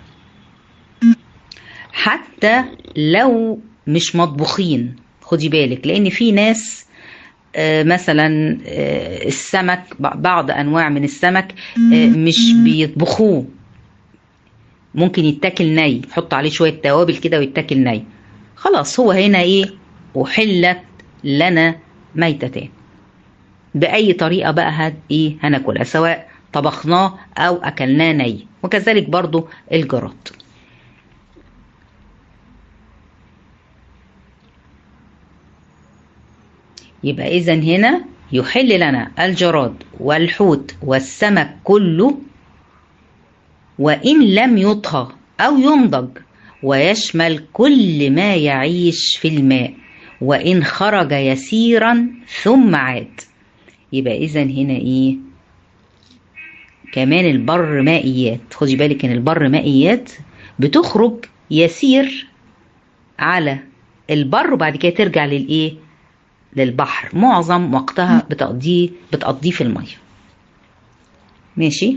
[SPEAKER 1] حتى لو مش مطبوخين خدي بالك لأن في ناس مثلا السمك بعض انواع من السمك مش بيطبخوه ممكن يتاكل ني حط عليه شويه توابل كده ويتاكل ني خلاص هو هنا ايه احلت لنا ميتتان باي طريقه بقى هاد ايه هناكلها سواء طبخناه او اكلناه ني وكذلك برضو الجراد يبقى إذا هنا يحل لنا الجراد والحوت والسمك كله وإن لم يطهى أو ينضج ويشمل كل ما يعيش في الماء وإن خرج يسيرا ثم عاد يبقى إذا هنا إيه كمان البر مائيات خدي بالك إن البر مائيات بتخرج يسير على البر وبعد كده ترجع للإيه للبحر معظم وقتها بتقضيه بتقضيه في الميه ماشي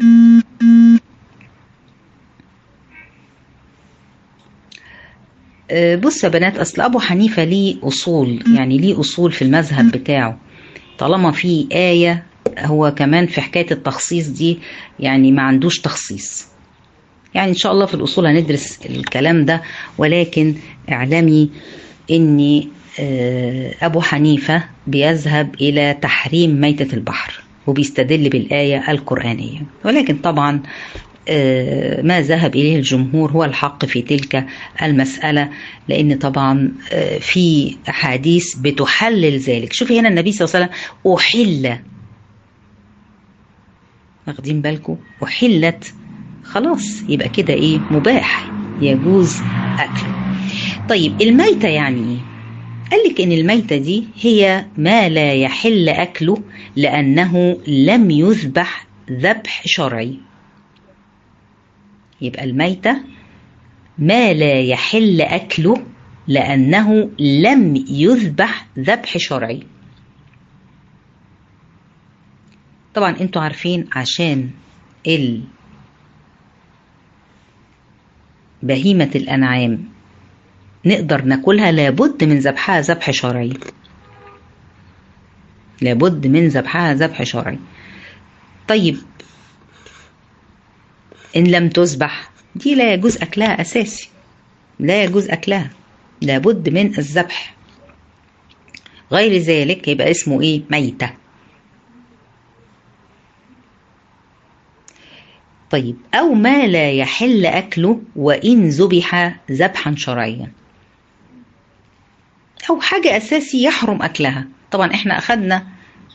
[SPEAKER 1] بص يا بنات اصل ابو حنيفه ليه اصول يعني ليه اصول في المذهب بتاعه طالما في ايه هو كمان في حكايه التخصيص دي يعني ما عندوش تخصيص يعني ان شاء الله في الاصول هندرس الكلام ده ولكن اعلمي اني أبو حنيفة بيذهب إلى تحريم ميتة البحر وبيستدل بالآية القرآنية ولكن طبعا ما ذهب إليه الجمهور هو الحق في تلك المسألة لأن طبعا في أحاديث بتحلل ذلك شوفي هنا النبي صلى الله عليه وسلم أحل واخدين بالكم أحلت خلاص يبقى كده إيه مباح يجوز أكله طيب الميتة يعني إيه قال لك ان الميتة دي هي ما لا يحل اكله لانه لم يذبح ذبح شرعي يبقى الميتة ما لا يحل اكله لانه لم يذبح ذبح شرعي طبعا انتوا عارفين عشان ال بهيمة الأنعام نقدر ناكلها لابد من ذبحها ذبح شرعي لابد من ذبحها ذبح شرعي طيب إن لم تذبح دي لا يجوز أكلها أساسي لا يجوز أكلها لابد من الذبح غير ذلك يبقى اسمه إيه ميتة طيب أو ما لا يحل أكله وإن ذبح ذبحا شرعيا أو حاجة أساسي يحرم أكلها طبعا إحنا أخدنا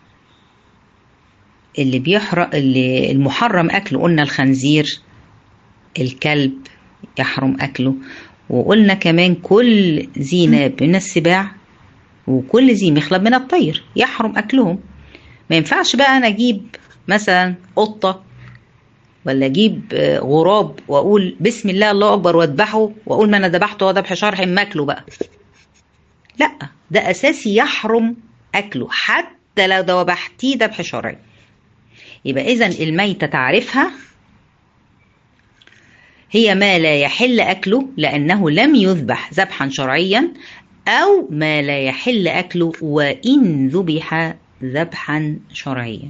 [SPEAKER 1] اللي بيحرق اللي المحرم أكله قلنا الخنزير الكلب يحرم أكله وقلنا كمان كل ذي ناب من السباع وكل ذي مخلب من الطير يحرم أكلهم ما ينفعش بقى أنا أجيب مثلا قطة ولا اجيب غراب واقول بسم الله الله اكبر واذبحه واقول ما انا ذبحته هو ذبح شرعي ماكله بقى لا ده اساسي يحرم اكله حتى لو ذبحتيه ذبح شرعي يبقى إذا الميتة تعرفها هي ما لا يحل أكله لأنه لم يذبح ذبحا شرعيا أو ما لا يحل أكله وإن ذبح ذبحا شرعيا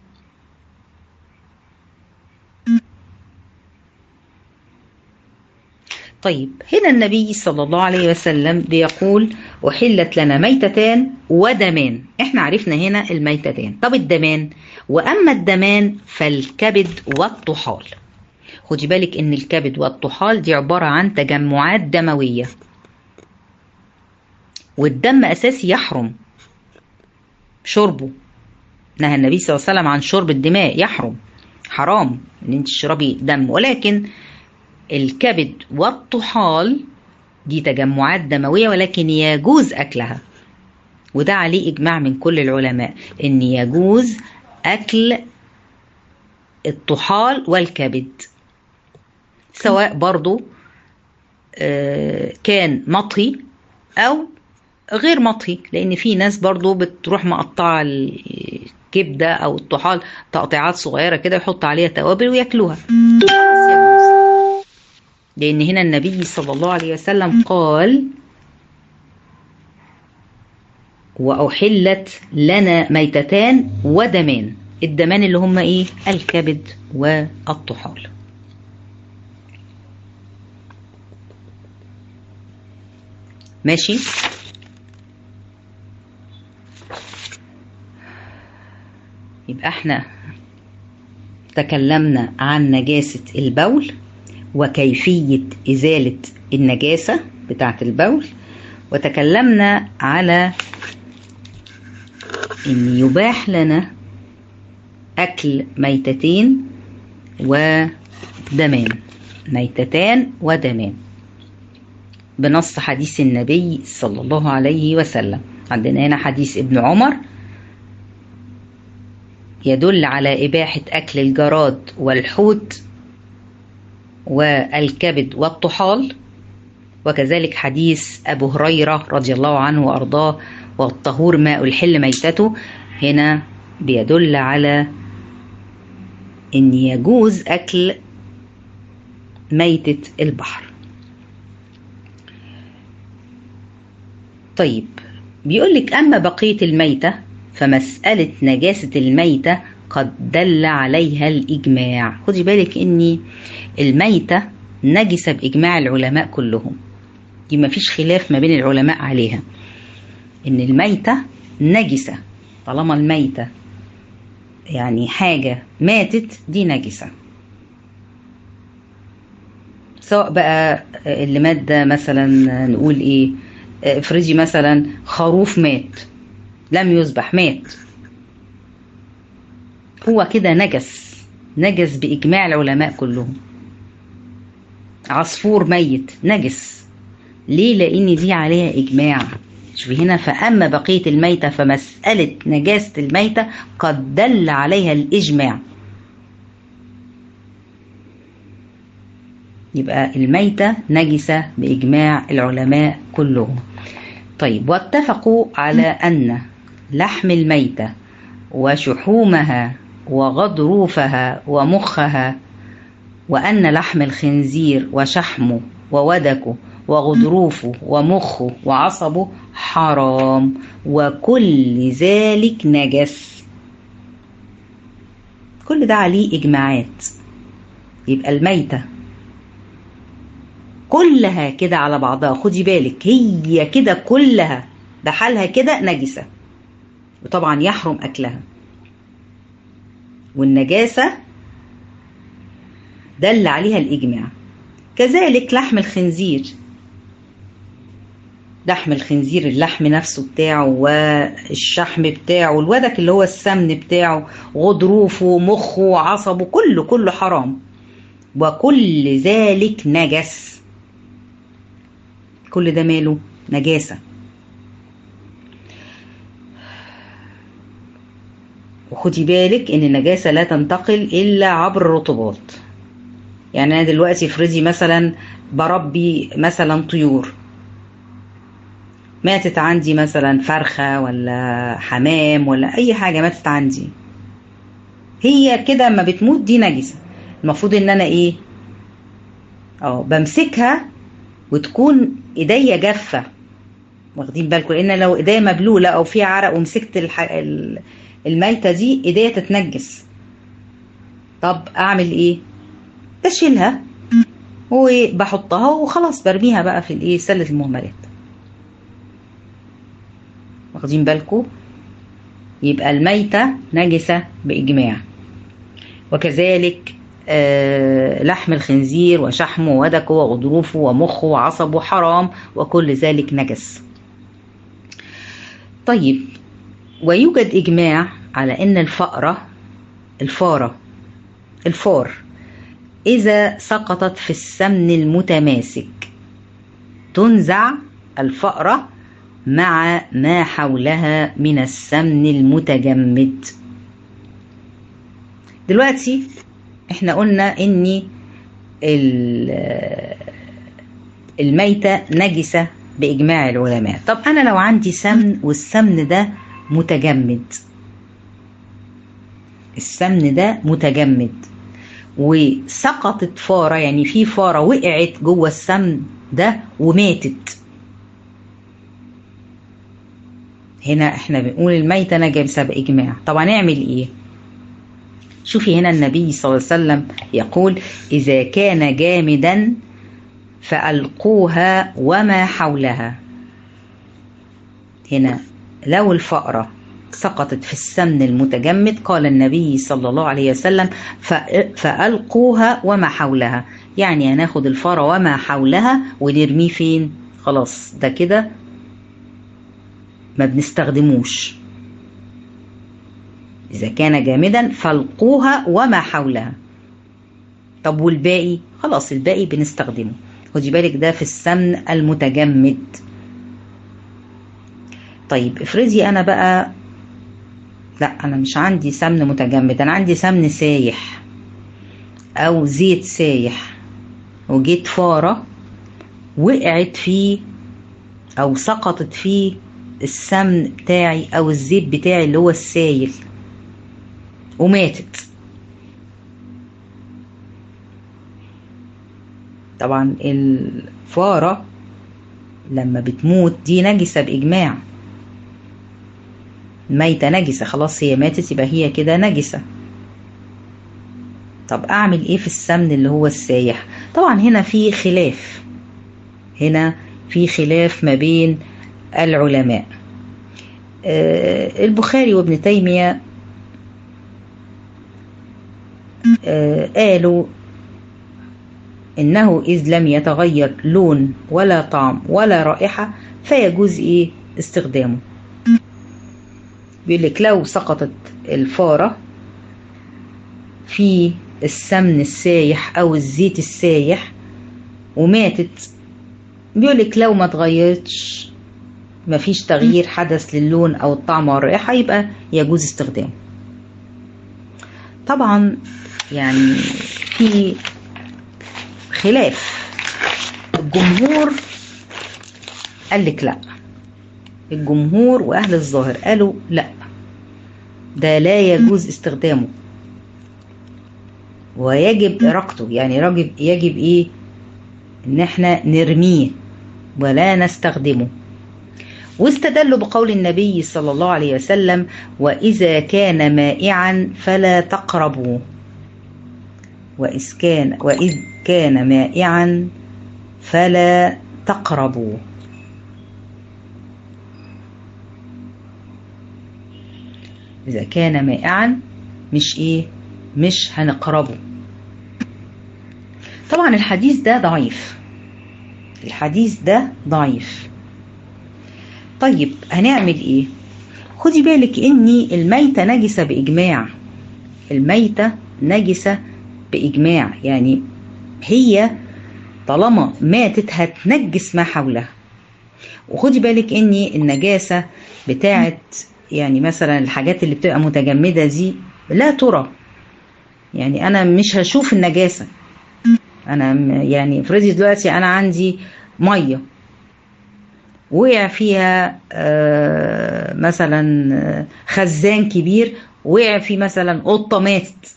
[SPEAKER 1] طيب هنا النبي صلى الله عليه وسلم بيقول أحلت لنا ميتتان ودمان احنا عرفنا هنا الميتتان طب الدمان وأما الدمان فالكبد والطحال خدي بالك ان الكبد والطحال دي عبارة عن تجمعات دموية والدم أساسي يحرم شربه نهى النبي صلى الله عليه وسلم عن شرب الدماء يحرم حرام ان انت تشربي دم ولكن الكبد والطحال دي تجمعات دموية ولكن يجوز أكلها وده عليه إجماع من كل العلماء إن يجوز أكل الطحال والكبد سواء برضو كان مطهي أو غير مطهي لأن في ناس برضو بتروح مقطعة الكبدة أو الطحال تقطيعات صغيرة كده يحط عليها توابل وياكلوها لأن هنا النبي صلى الله عليه وسلم قال وأحلت لنا ميتتان ودمان الدمان اللي هما إيه الكبد والطحال ماشي يبقى احنا تكلمنا عن نجاسة البول وكيفية إزالة النجاسة بتاعة البول وتكلمنا على إن يباح لنا أكل ميتتين ودمان ميتتان ودمان بنص حديث النبي صلى الله عليه وسلم عندنا هنا حديث ابن عمر يدل على إباحة أكل الجراد والحوت والكبد والطحال وكذلك حديث أبو هريرة رضي الله عنه وأرضاه والطهور ماء الحل ميتته هنا بيدل على أن يجوز أكل ميتة البحر طيب بيقولك أما بقية الميتة فمسألة نجاسة الميتة قد دل عليها الإجماع خدي بالك أن الميتة نجسة بإجماع العلماء كلهم دي ما فيش خلاف ما بين العلماء عليها ان الميتة نجسة طالما الميتة يعني حاجة ماتت دي نجسة سواء بقى اللي مات ده مثلا نقول ايه افرضي مثلا خروف مات لم يذبح مات هو كده نجس نجس بإجماع العلماء كلهم عصفور ميت نجس ليه لأن دي عليها إجماع شوفي هنا فأما بقية الميتة فمسألة نجاسة الميتة قد دل عليها الإجماع يبقى الميتة نجسة بإجماع العلماء كلهم طيب واتفقوا على أن لحم الميتة وشحومها وغضروفها ومخها وأن لحم الخنزير وشحمه وودكه وغضروفه ومخه وعصبه حرام وكل ذلك نجس كل ده عليه إجماعات يبقى الميتة كلها كده على بعضها خدي بالك هي كده كلها بحالها كده نجسة وطبعا يحرم أكلها والنجاسة دل عليها الإجماع كذلك لحم الخنزير لحم الخنزير اللحم نفسه بتاعه والشحم بتاعه الودك اللي هو السمن بتاعه غضروفه مخه عصبه كله كله حرام وكل ذلك نجس كل ده ماله نجاسة وخدي بالك ان النجاسة لا تنتقل الا عبر الرطوبات يعني انا دلوقتي افرضي مثلا بربي مثلا طيور ماتت عندي مثلا فرخة ولا حمام ولا أي حاجة ماتت عندي هي كده اما بتموت دي نجسة المفروض ان انا ايه اه بمسكها وتكون ايديا جافة واخدين بالكم لان لو ايديا مبلولة او فيها عرق ومسكت الح... الميتة دي ايديا تتنجس طب اعمل ايه بشيلها وبحطها وخلاص برميها بقى في الايه سلة المهملات واخدين بالكم يبقى الميتة نجسة بإجماع وكذلك آه لحم الخنزير وشحمه ودكه وغضروفه ومخه وعصبه حرام وكل ذلك نجس طيب ويوجد إجماع على أن الفأرة الفارة الفار إذا سقطت في السمن المتماسك تنزع الفأرة مع ما حولها من السمن المتجمد دلوقتي احنا قلنا ان الميتة نجسة بإجماع العلماء طب أنا لو عندي سمن والسمن ده متجمد السمن ده متجمد وسقطت فارة يعني في فارة وقعت جوه السمن ده وماتت هنا احنا بنقول الميتة نجسة بإجماع طبعا نعمل ايه شوفي هنا النبي صلى الله عليه وسلم يقول إذا كان جامدا فألقوها وما حولها هنا لو الفأرة سقطت في السمن المتجمد قال النبي صلى الله عليه وسلم فألقوها وما حولها يعني هناخد الفارة وما حولها ونرميه فين خلاص ده كده ما بنستخدموش إذا كان جامدا فالقوها وما حولها طب والباقي خلاص الباقي بنستخدمه خدي بالك ده في السمن المتجمد طيب افرضي انا بقى لا انا مش عندي سمن متجمد انا عندي سمن سايح او زيت سايح وجيت فارة وقعت فيه او سقطت فيه السمن بتاعي او الزيت بتاعي اللي هو السايل وماتت طبعا الفارة لما بتموت دي نجسة بإجماع ميتة نجسة خلاص هي ماتت يبقى هي كده نجسة طب أعمل إيه في السمن اللي هو السايح طبعا هنا في خلاف هنا في خلاف ما بين العلماء آه البخاري وابن تيمية آه قالوا إنه إذ لم يتغير لون ولا طعم ولا رائحة فيجوز إيه استخدامه بيقول لك لو سقطت الفارة في السمن السايح أو الزيت السايح وماتت بيقول لك لو ما اتغيرتش مفيش تغيير حدث للون أو الطعم أو الرائحة يبقى يجوز استخدامه طبعا يعني في خلاف الجمهور قال لك لا الجمهور واهل الظاهر قالوا لا ده لا يجوز استخدامه ويجب اراقته يعني يجب يجب ايه ان احنا نرميه ولا نستخدمه واستدلوا بقول النبي صلى الله عليه وسلم واذا كان مائعا فلا تقربوا وإذ كان وإذ كان مائعا فلا تقربوا إذا كان مائعا مش إيه مش هنقربه طبعا الحديث ده ضعيف الحديث ده ضعيف طيب هنعمل ايه خدي بالك ان الميتة نجسة بإجماع الميتة نجسة بإجماع يعني هي طالما ماتت هتنجس ما حولها وخدي بالك ان النجاسة بتاعت يعني مثلا الحاجات اللي بتبقى متجمدة دي لا ترى يعني انا مش هشوف النجاسة انا يعني افرضي دلوقتي انا عندي مية وقع فيها مثلا خزان كبير وقع في مثلا قطة ماتت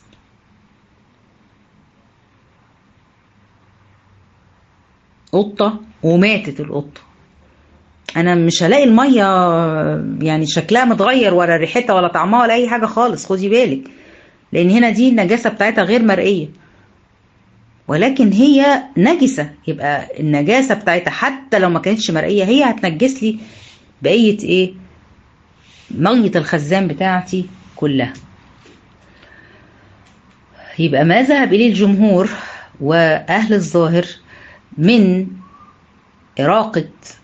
[SPEAKER 1] قطة وماتت القطة انا مش هلاقي المية يعني شكلها متغير ولا ريحتها ولا طعمها ولا اي حاجة خالص خدي بالك لان هنا دي النجاسة بتاعتها غير مرئية ولكن هي نجسة يبقى النجاسة بتاعتها حتى لو ما كانتش مرئية هي هتنجس لي بقية ايه مية الخزان بتاعتي كلها يبقى ما ذهب إليه الجمهور وأهل الظاهر من إراقة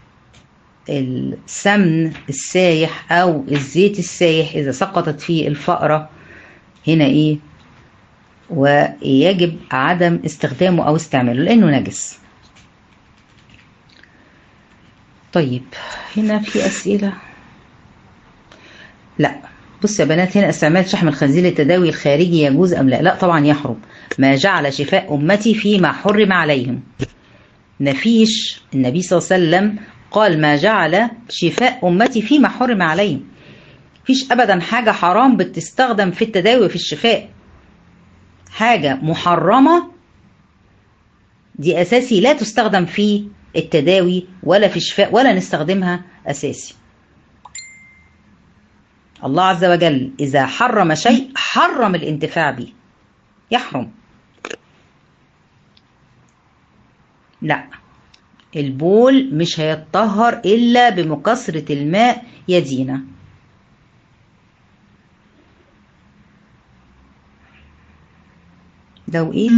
[SPEAKER 1] السمن السايح أو الزيت السايح إذا سقطت فيه الفأرة هنا إيه ويجب عدم استخدامه أو استعماله لأنه نجس طيب هنا في أسئلة لا بص يا بنات هنا استعمال شحم الخنزير للتداوي الخارجي يجوز أم لا لا طبعا يحرم ما جعل شفاء أمتي فيما حرم عليهم مفيش النبي صلى الله عليه وسلم قال ما جعل شفاء أمتي فيما حرم عليهم فيش أبدا حاجة حرام بتستخدم في التداوي وفي الشفاء حاجة محرمة دي أساسي لا تستخدم في التداوي ولا في الشفاء ولا نستخدمها أساسي الله عز وجل إذا حرم شيء حرم الانتفاع به يحرم لا البول مش هيتطهر إلا بمكثرة الماء يدينا لو ايه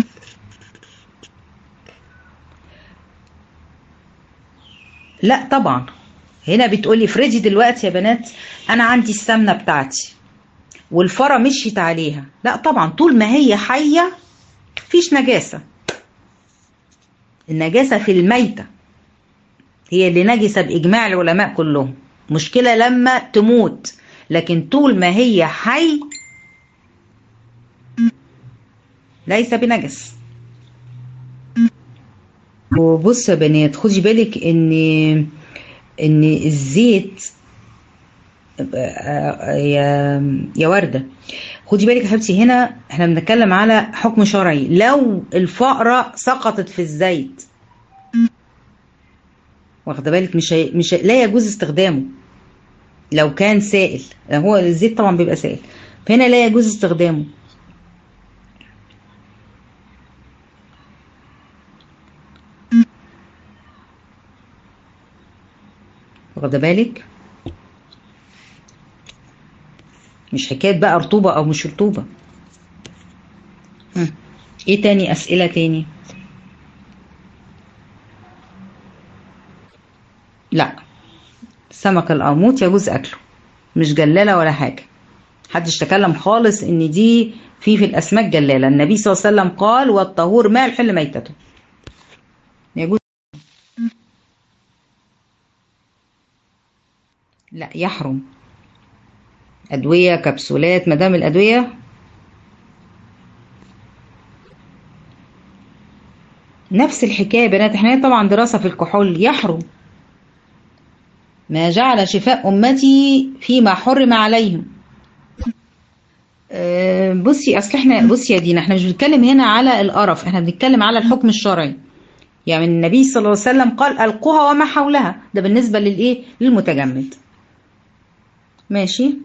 [SPEAKER 1] لا طبعا هنا بتقولي افرضي دلوقتي يا بنات انا عندي السمنه بتاعتي والفرة مشيت عليها لا طبعا طول ما هي حيه مفيش نجاسه النجاسه في الميته هي اللي نجسه باجماع العلماء كلهم مشكله لما تموت لكن طول ما هي حي ليس بنجس وبص يا بنات خدي بالك ان ان الزيت يا يا ورده خدي بالك يا حبيبتي هنا احنا بنتكلم على حكم شرعي لو الفأرة سقطت في الزيت واخده بالك مش هي مش هي لا يجوز استخدامه لو كان سائل هو الزيت طبعا بيبقى سائل فهنا لا يجوز استخدامه واخده بالك مش حكايه بقى رطوبه او مش رطوبه ايه تاني اسئله تاني لا سمك القرموط يجوز اكله مش جلاله ولا حاجه محدش تكلم خالص ان دي في في الاسماك جلاله النبي صلى الله عليه وسلم قال والطهور ما الحل ميتته يجوز لا يحرم أدوية كبسولات مدام الأدوية نفس الحكاية بنات احنا طبعا دراسة في الكحول يحرم ما جعل شفاء أمتي فيما حرم عليهم أه بصي أصل احنا بصي يا دينا احنا مش بنتكلم هنا على القرف احنا بنتكلم على الحكم الشرعي يعني النبي صلى الله عليه وسلم قال ألقوها وما حولها ده بالنسبة للإيه للمتجمد ماشي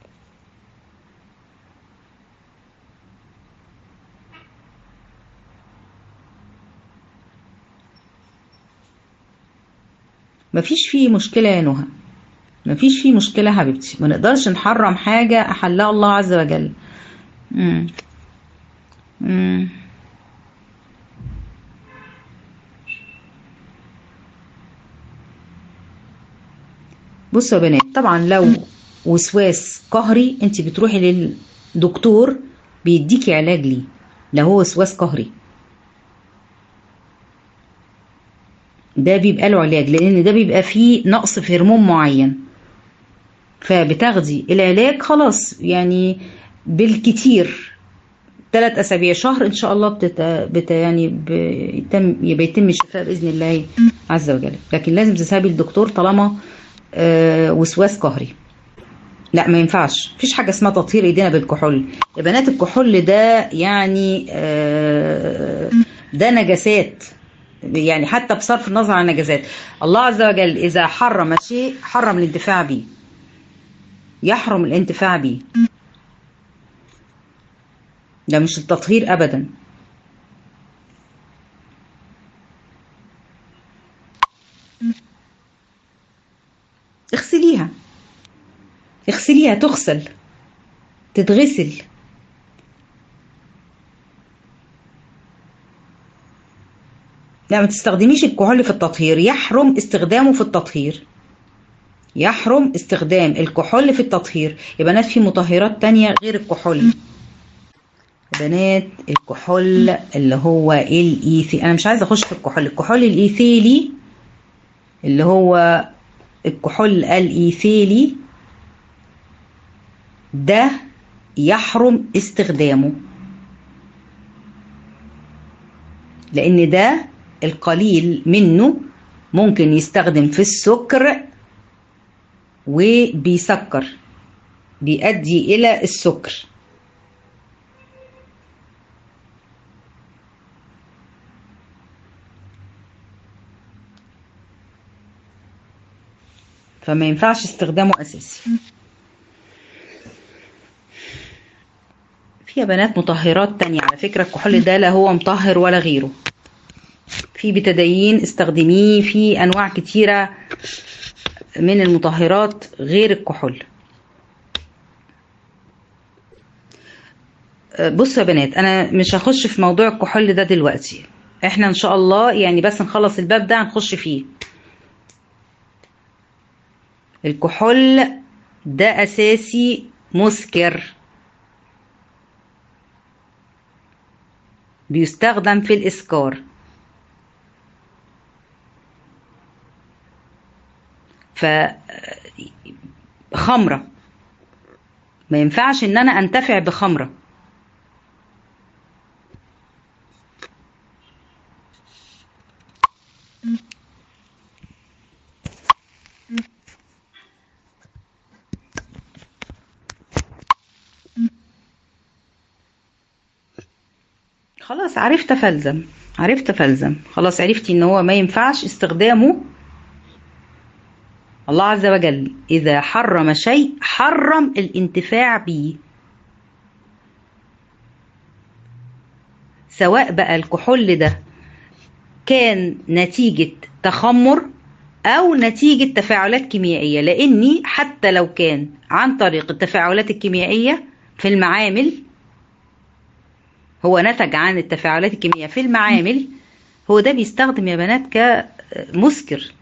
[SPEAKER 1] مفيش فيه مشكلة يا نهى مفيش فيه مشكلة حبيبتي ما نقدرش نحرم حاجة أحلها الله عز وجل مم. مم. بصوا يا بنات طبعا لو وسواس قهري انت بتروحي للدكتور بيديكي علاج ليه لو هو وسواس قهري ده بيبقى له علاج لان ده بيبقى فيه نقص في هرمون معين فبتاخدي العلاج خلاص يعني بالكتير ثلاث اسابيع شهر ان شاء الله بتت... بت... يعني بيتم بيتم الشفاء باذن الله عز وجل لكن لازم تذهبي للدكتور طالما آه وسواس قهري لا ما ينفعش مفيش حاجة اسمها تطهير ايدينا بالكحول يا بنات الكحول ده يعني آه، ده نجاسات يعني حتى بصرف النظر عن النجاسات الله عز وجل إذا حرم شيء حرم الانتفاع به يحرم الانتفاع به ده مش التطهير أبدا اغسليها اغسليها تغسل تتغسل لا ما تستخدميش الكحول في التطهير يحرم استخدامه في التطهير يحرم استخدام الكحول في التطهير يا بنات في مطهرات تانية غير الكحول يا بنات الكحول اللي هو الايثي انا مش عايزه اخش في الكحول الكحول الايثيلي اللي هو الكحول الايثيلي ده يحرم استخدامه لان ده القليل منه ممكن يستخدم في السكر وبيسكر بيؤدي الى السكر فما ينفعش استخدامه اساسي في يا بنات مطهرات تانية على فكرة الكحول ده لا هو مطهر ولا غيره في بتدين استخدميه في انواع كتيرة من المطهرات غير الكحول بصوا يا بنات انا مش هخش في موضوع الكحول ده دلوقتي احنا ان شاء الله يعني بس نخلص الباب ده هنخش فيه الكحول ده اساسي مسكر بيستخدم في الاسكار ف خمره ما ينفعش ان انا انتفع بخمره خلاص عرفت فلزم عرفت فلزم خلاص عرفتي ان هو ما ينفعش استخدامه الله عز وجل اذا حرم شيء حرم الانتفاع به سواء بقى الكحول ده كان نتيجة تخمر أو نتيجة تفاعلات كيميائية لأني حتى لو كان عن طريق التفاعلات الكيميائية في المعامل هو نتج عن التفاعلات الكيميائية في المعامل هو ده بيستخدم يا بنات كمسكر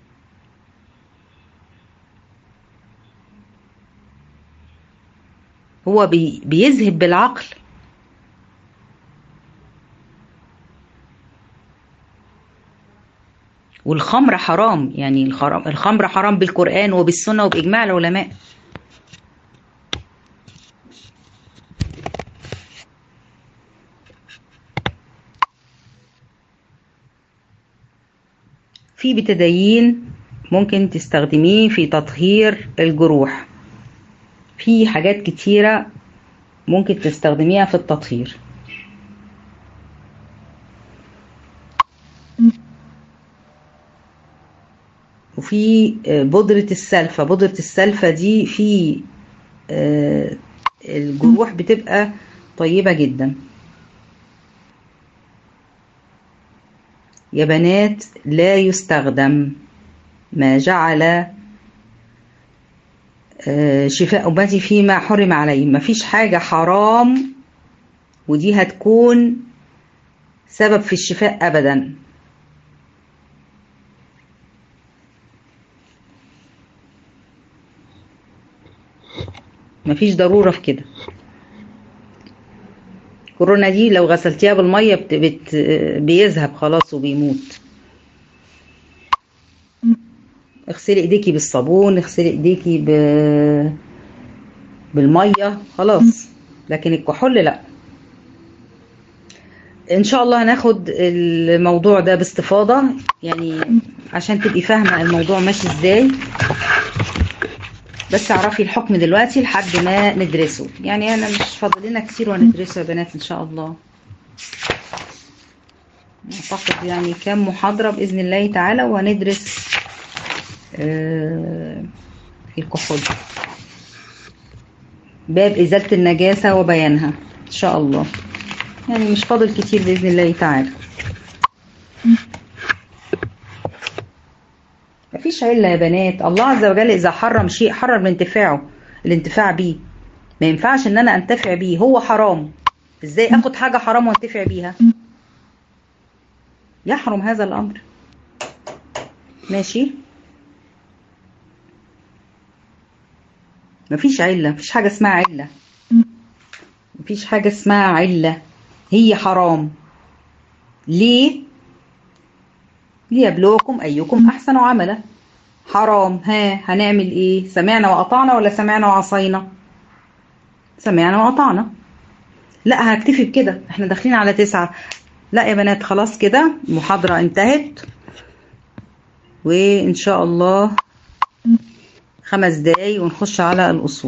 [SPEAKER 1] هو بي بيذهب بالعقل والخمر حرام يعني الخمر حرام بالقرآن وبالسنة وبإجماع العلماء في بتدين ممكن تستخدميه في تطهير الجروح في حاجات كتيرة ممكن تستخدميها في التطهير وفي بودرة السلفة بودرة السلفة دي في الجروح بتبقى طيبة جدا يا بنات لا يستخدم ما جعل شفاء أمتي فيما حرم عليه مفيش حاجة حرام ودي هتكون سبب في الشفاء أبدا مفيش ضرورة في كده كورونا دي لو غسلتيها بالمية بت... بت... بيذهب خلاص وبيموت اغسلي ايديكي بالصابون اغسلي ايديكي ب... بالمية خلاص لكن الكحول لا ان شاء الله هناخد الموضوع ده باستفاضة يعني عشان تبقي فاهمة الموضوع ماشي ازاي بس اعرفي الحكم دلوقتي لحد ما ندرسه يعني انا مش فاضل لنا كتير وندرسه يا بنات ان شاء الله اعتقد يعني كام محاضرة باذن الله تعالى وهندرس آه، في الكحول باب ازالة النجاسة وبيانها ان شاء الله يعني مش فاضل كتير باذن الله تعالى مفيش علة يا بنات الله عز وجل إذا حرم شيء حرم الانتفاعه الانتفاع بيه ما ينفعش إن أنا أنتفع بيه هو حرام إزاي أخد حاجة حرام وأنتفع بيها يحرم هذا الأمر ماشي مفيش علة مفيش حاجة اسمها علة مفيش حاجة اسمها علة هي حرام ليه ليبلوكم أيكم أحسن عملا حرام ها هنعمل إيه سمعنا وأطعنا ولا سمعنا وعصينا سمعنا وأطعنا لا هكتفي بكده احنا داخلين على تسعة لا يا بنات خلاص كده المحاضرة انتهت وإن شاء الله خمس دقايق ونخش على الأصول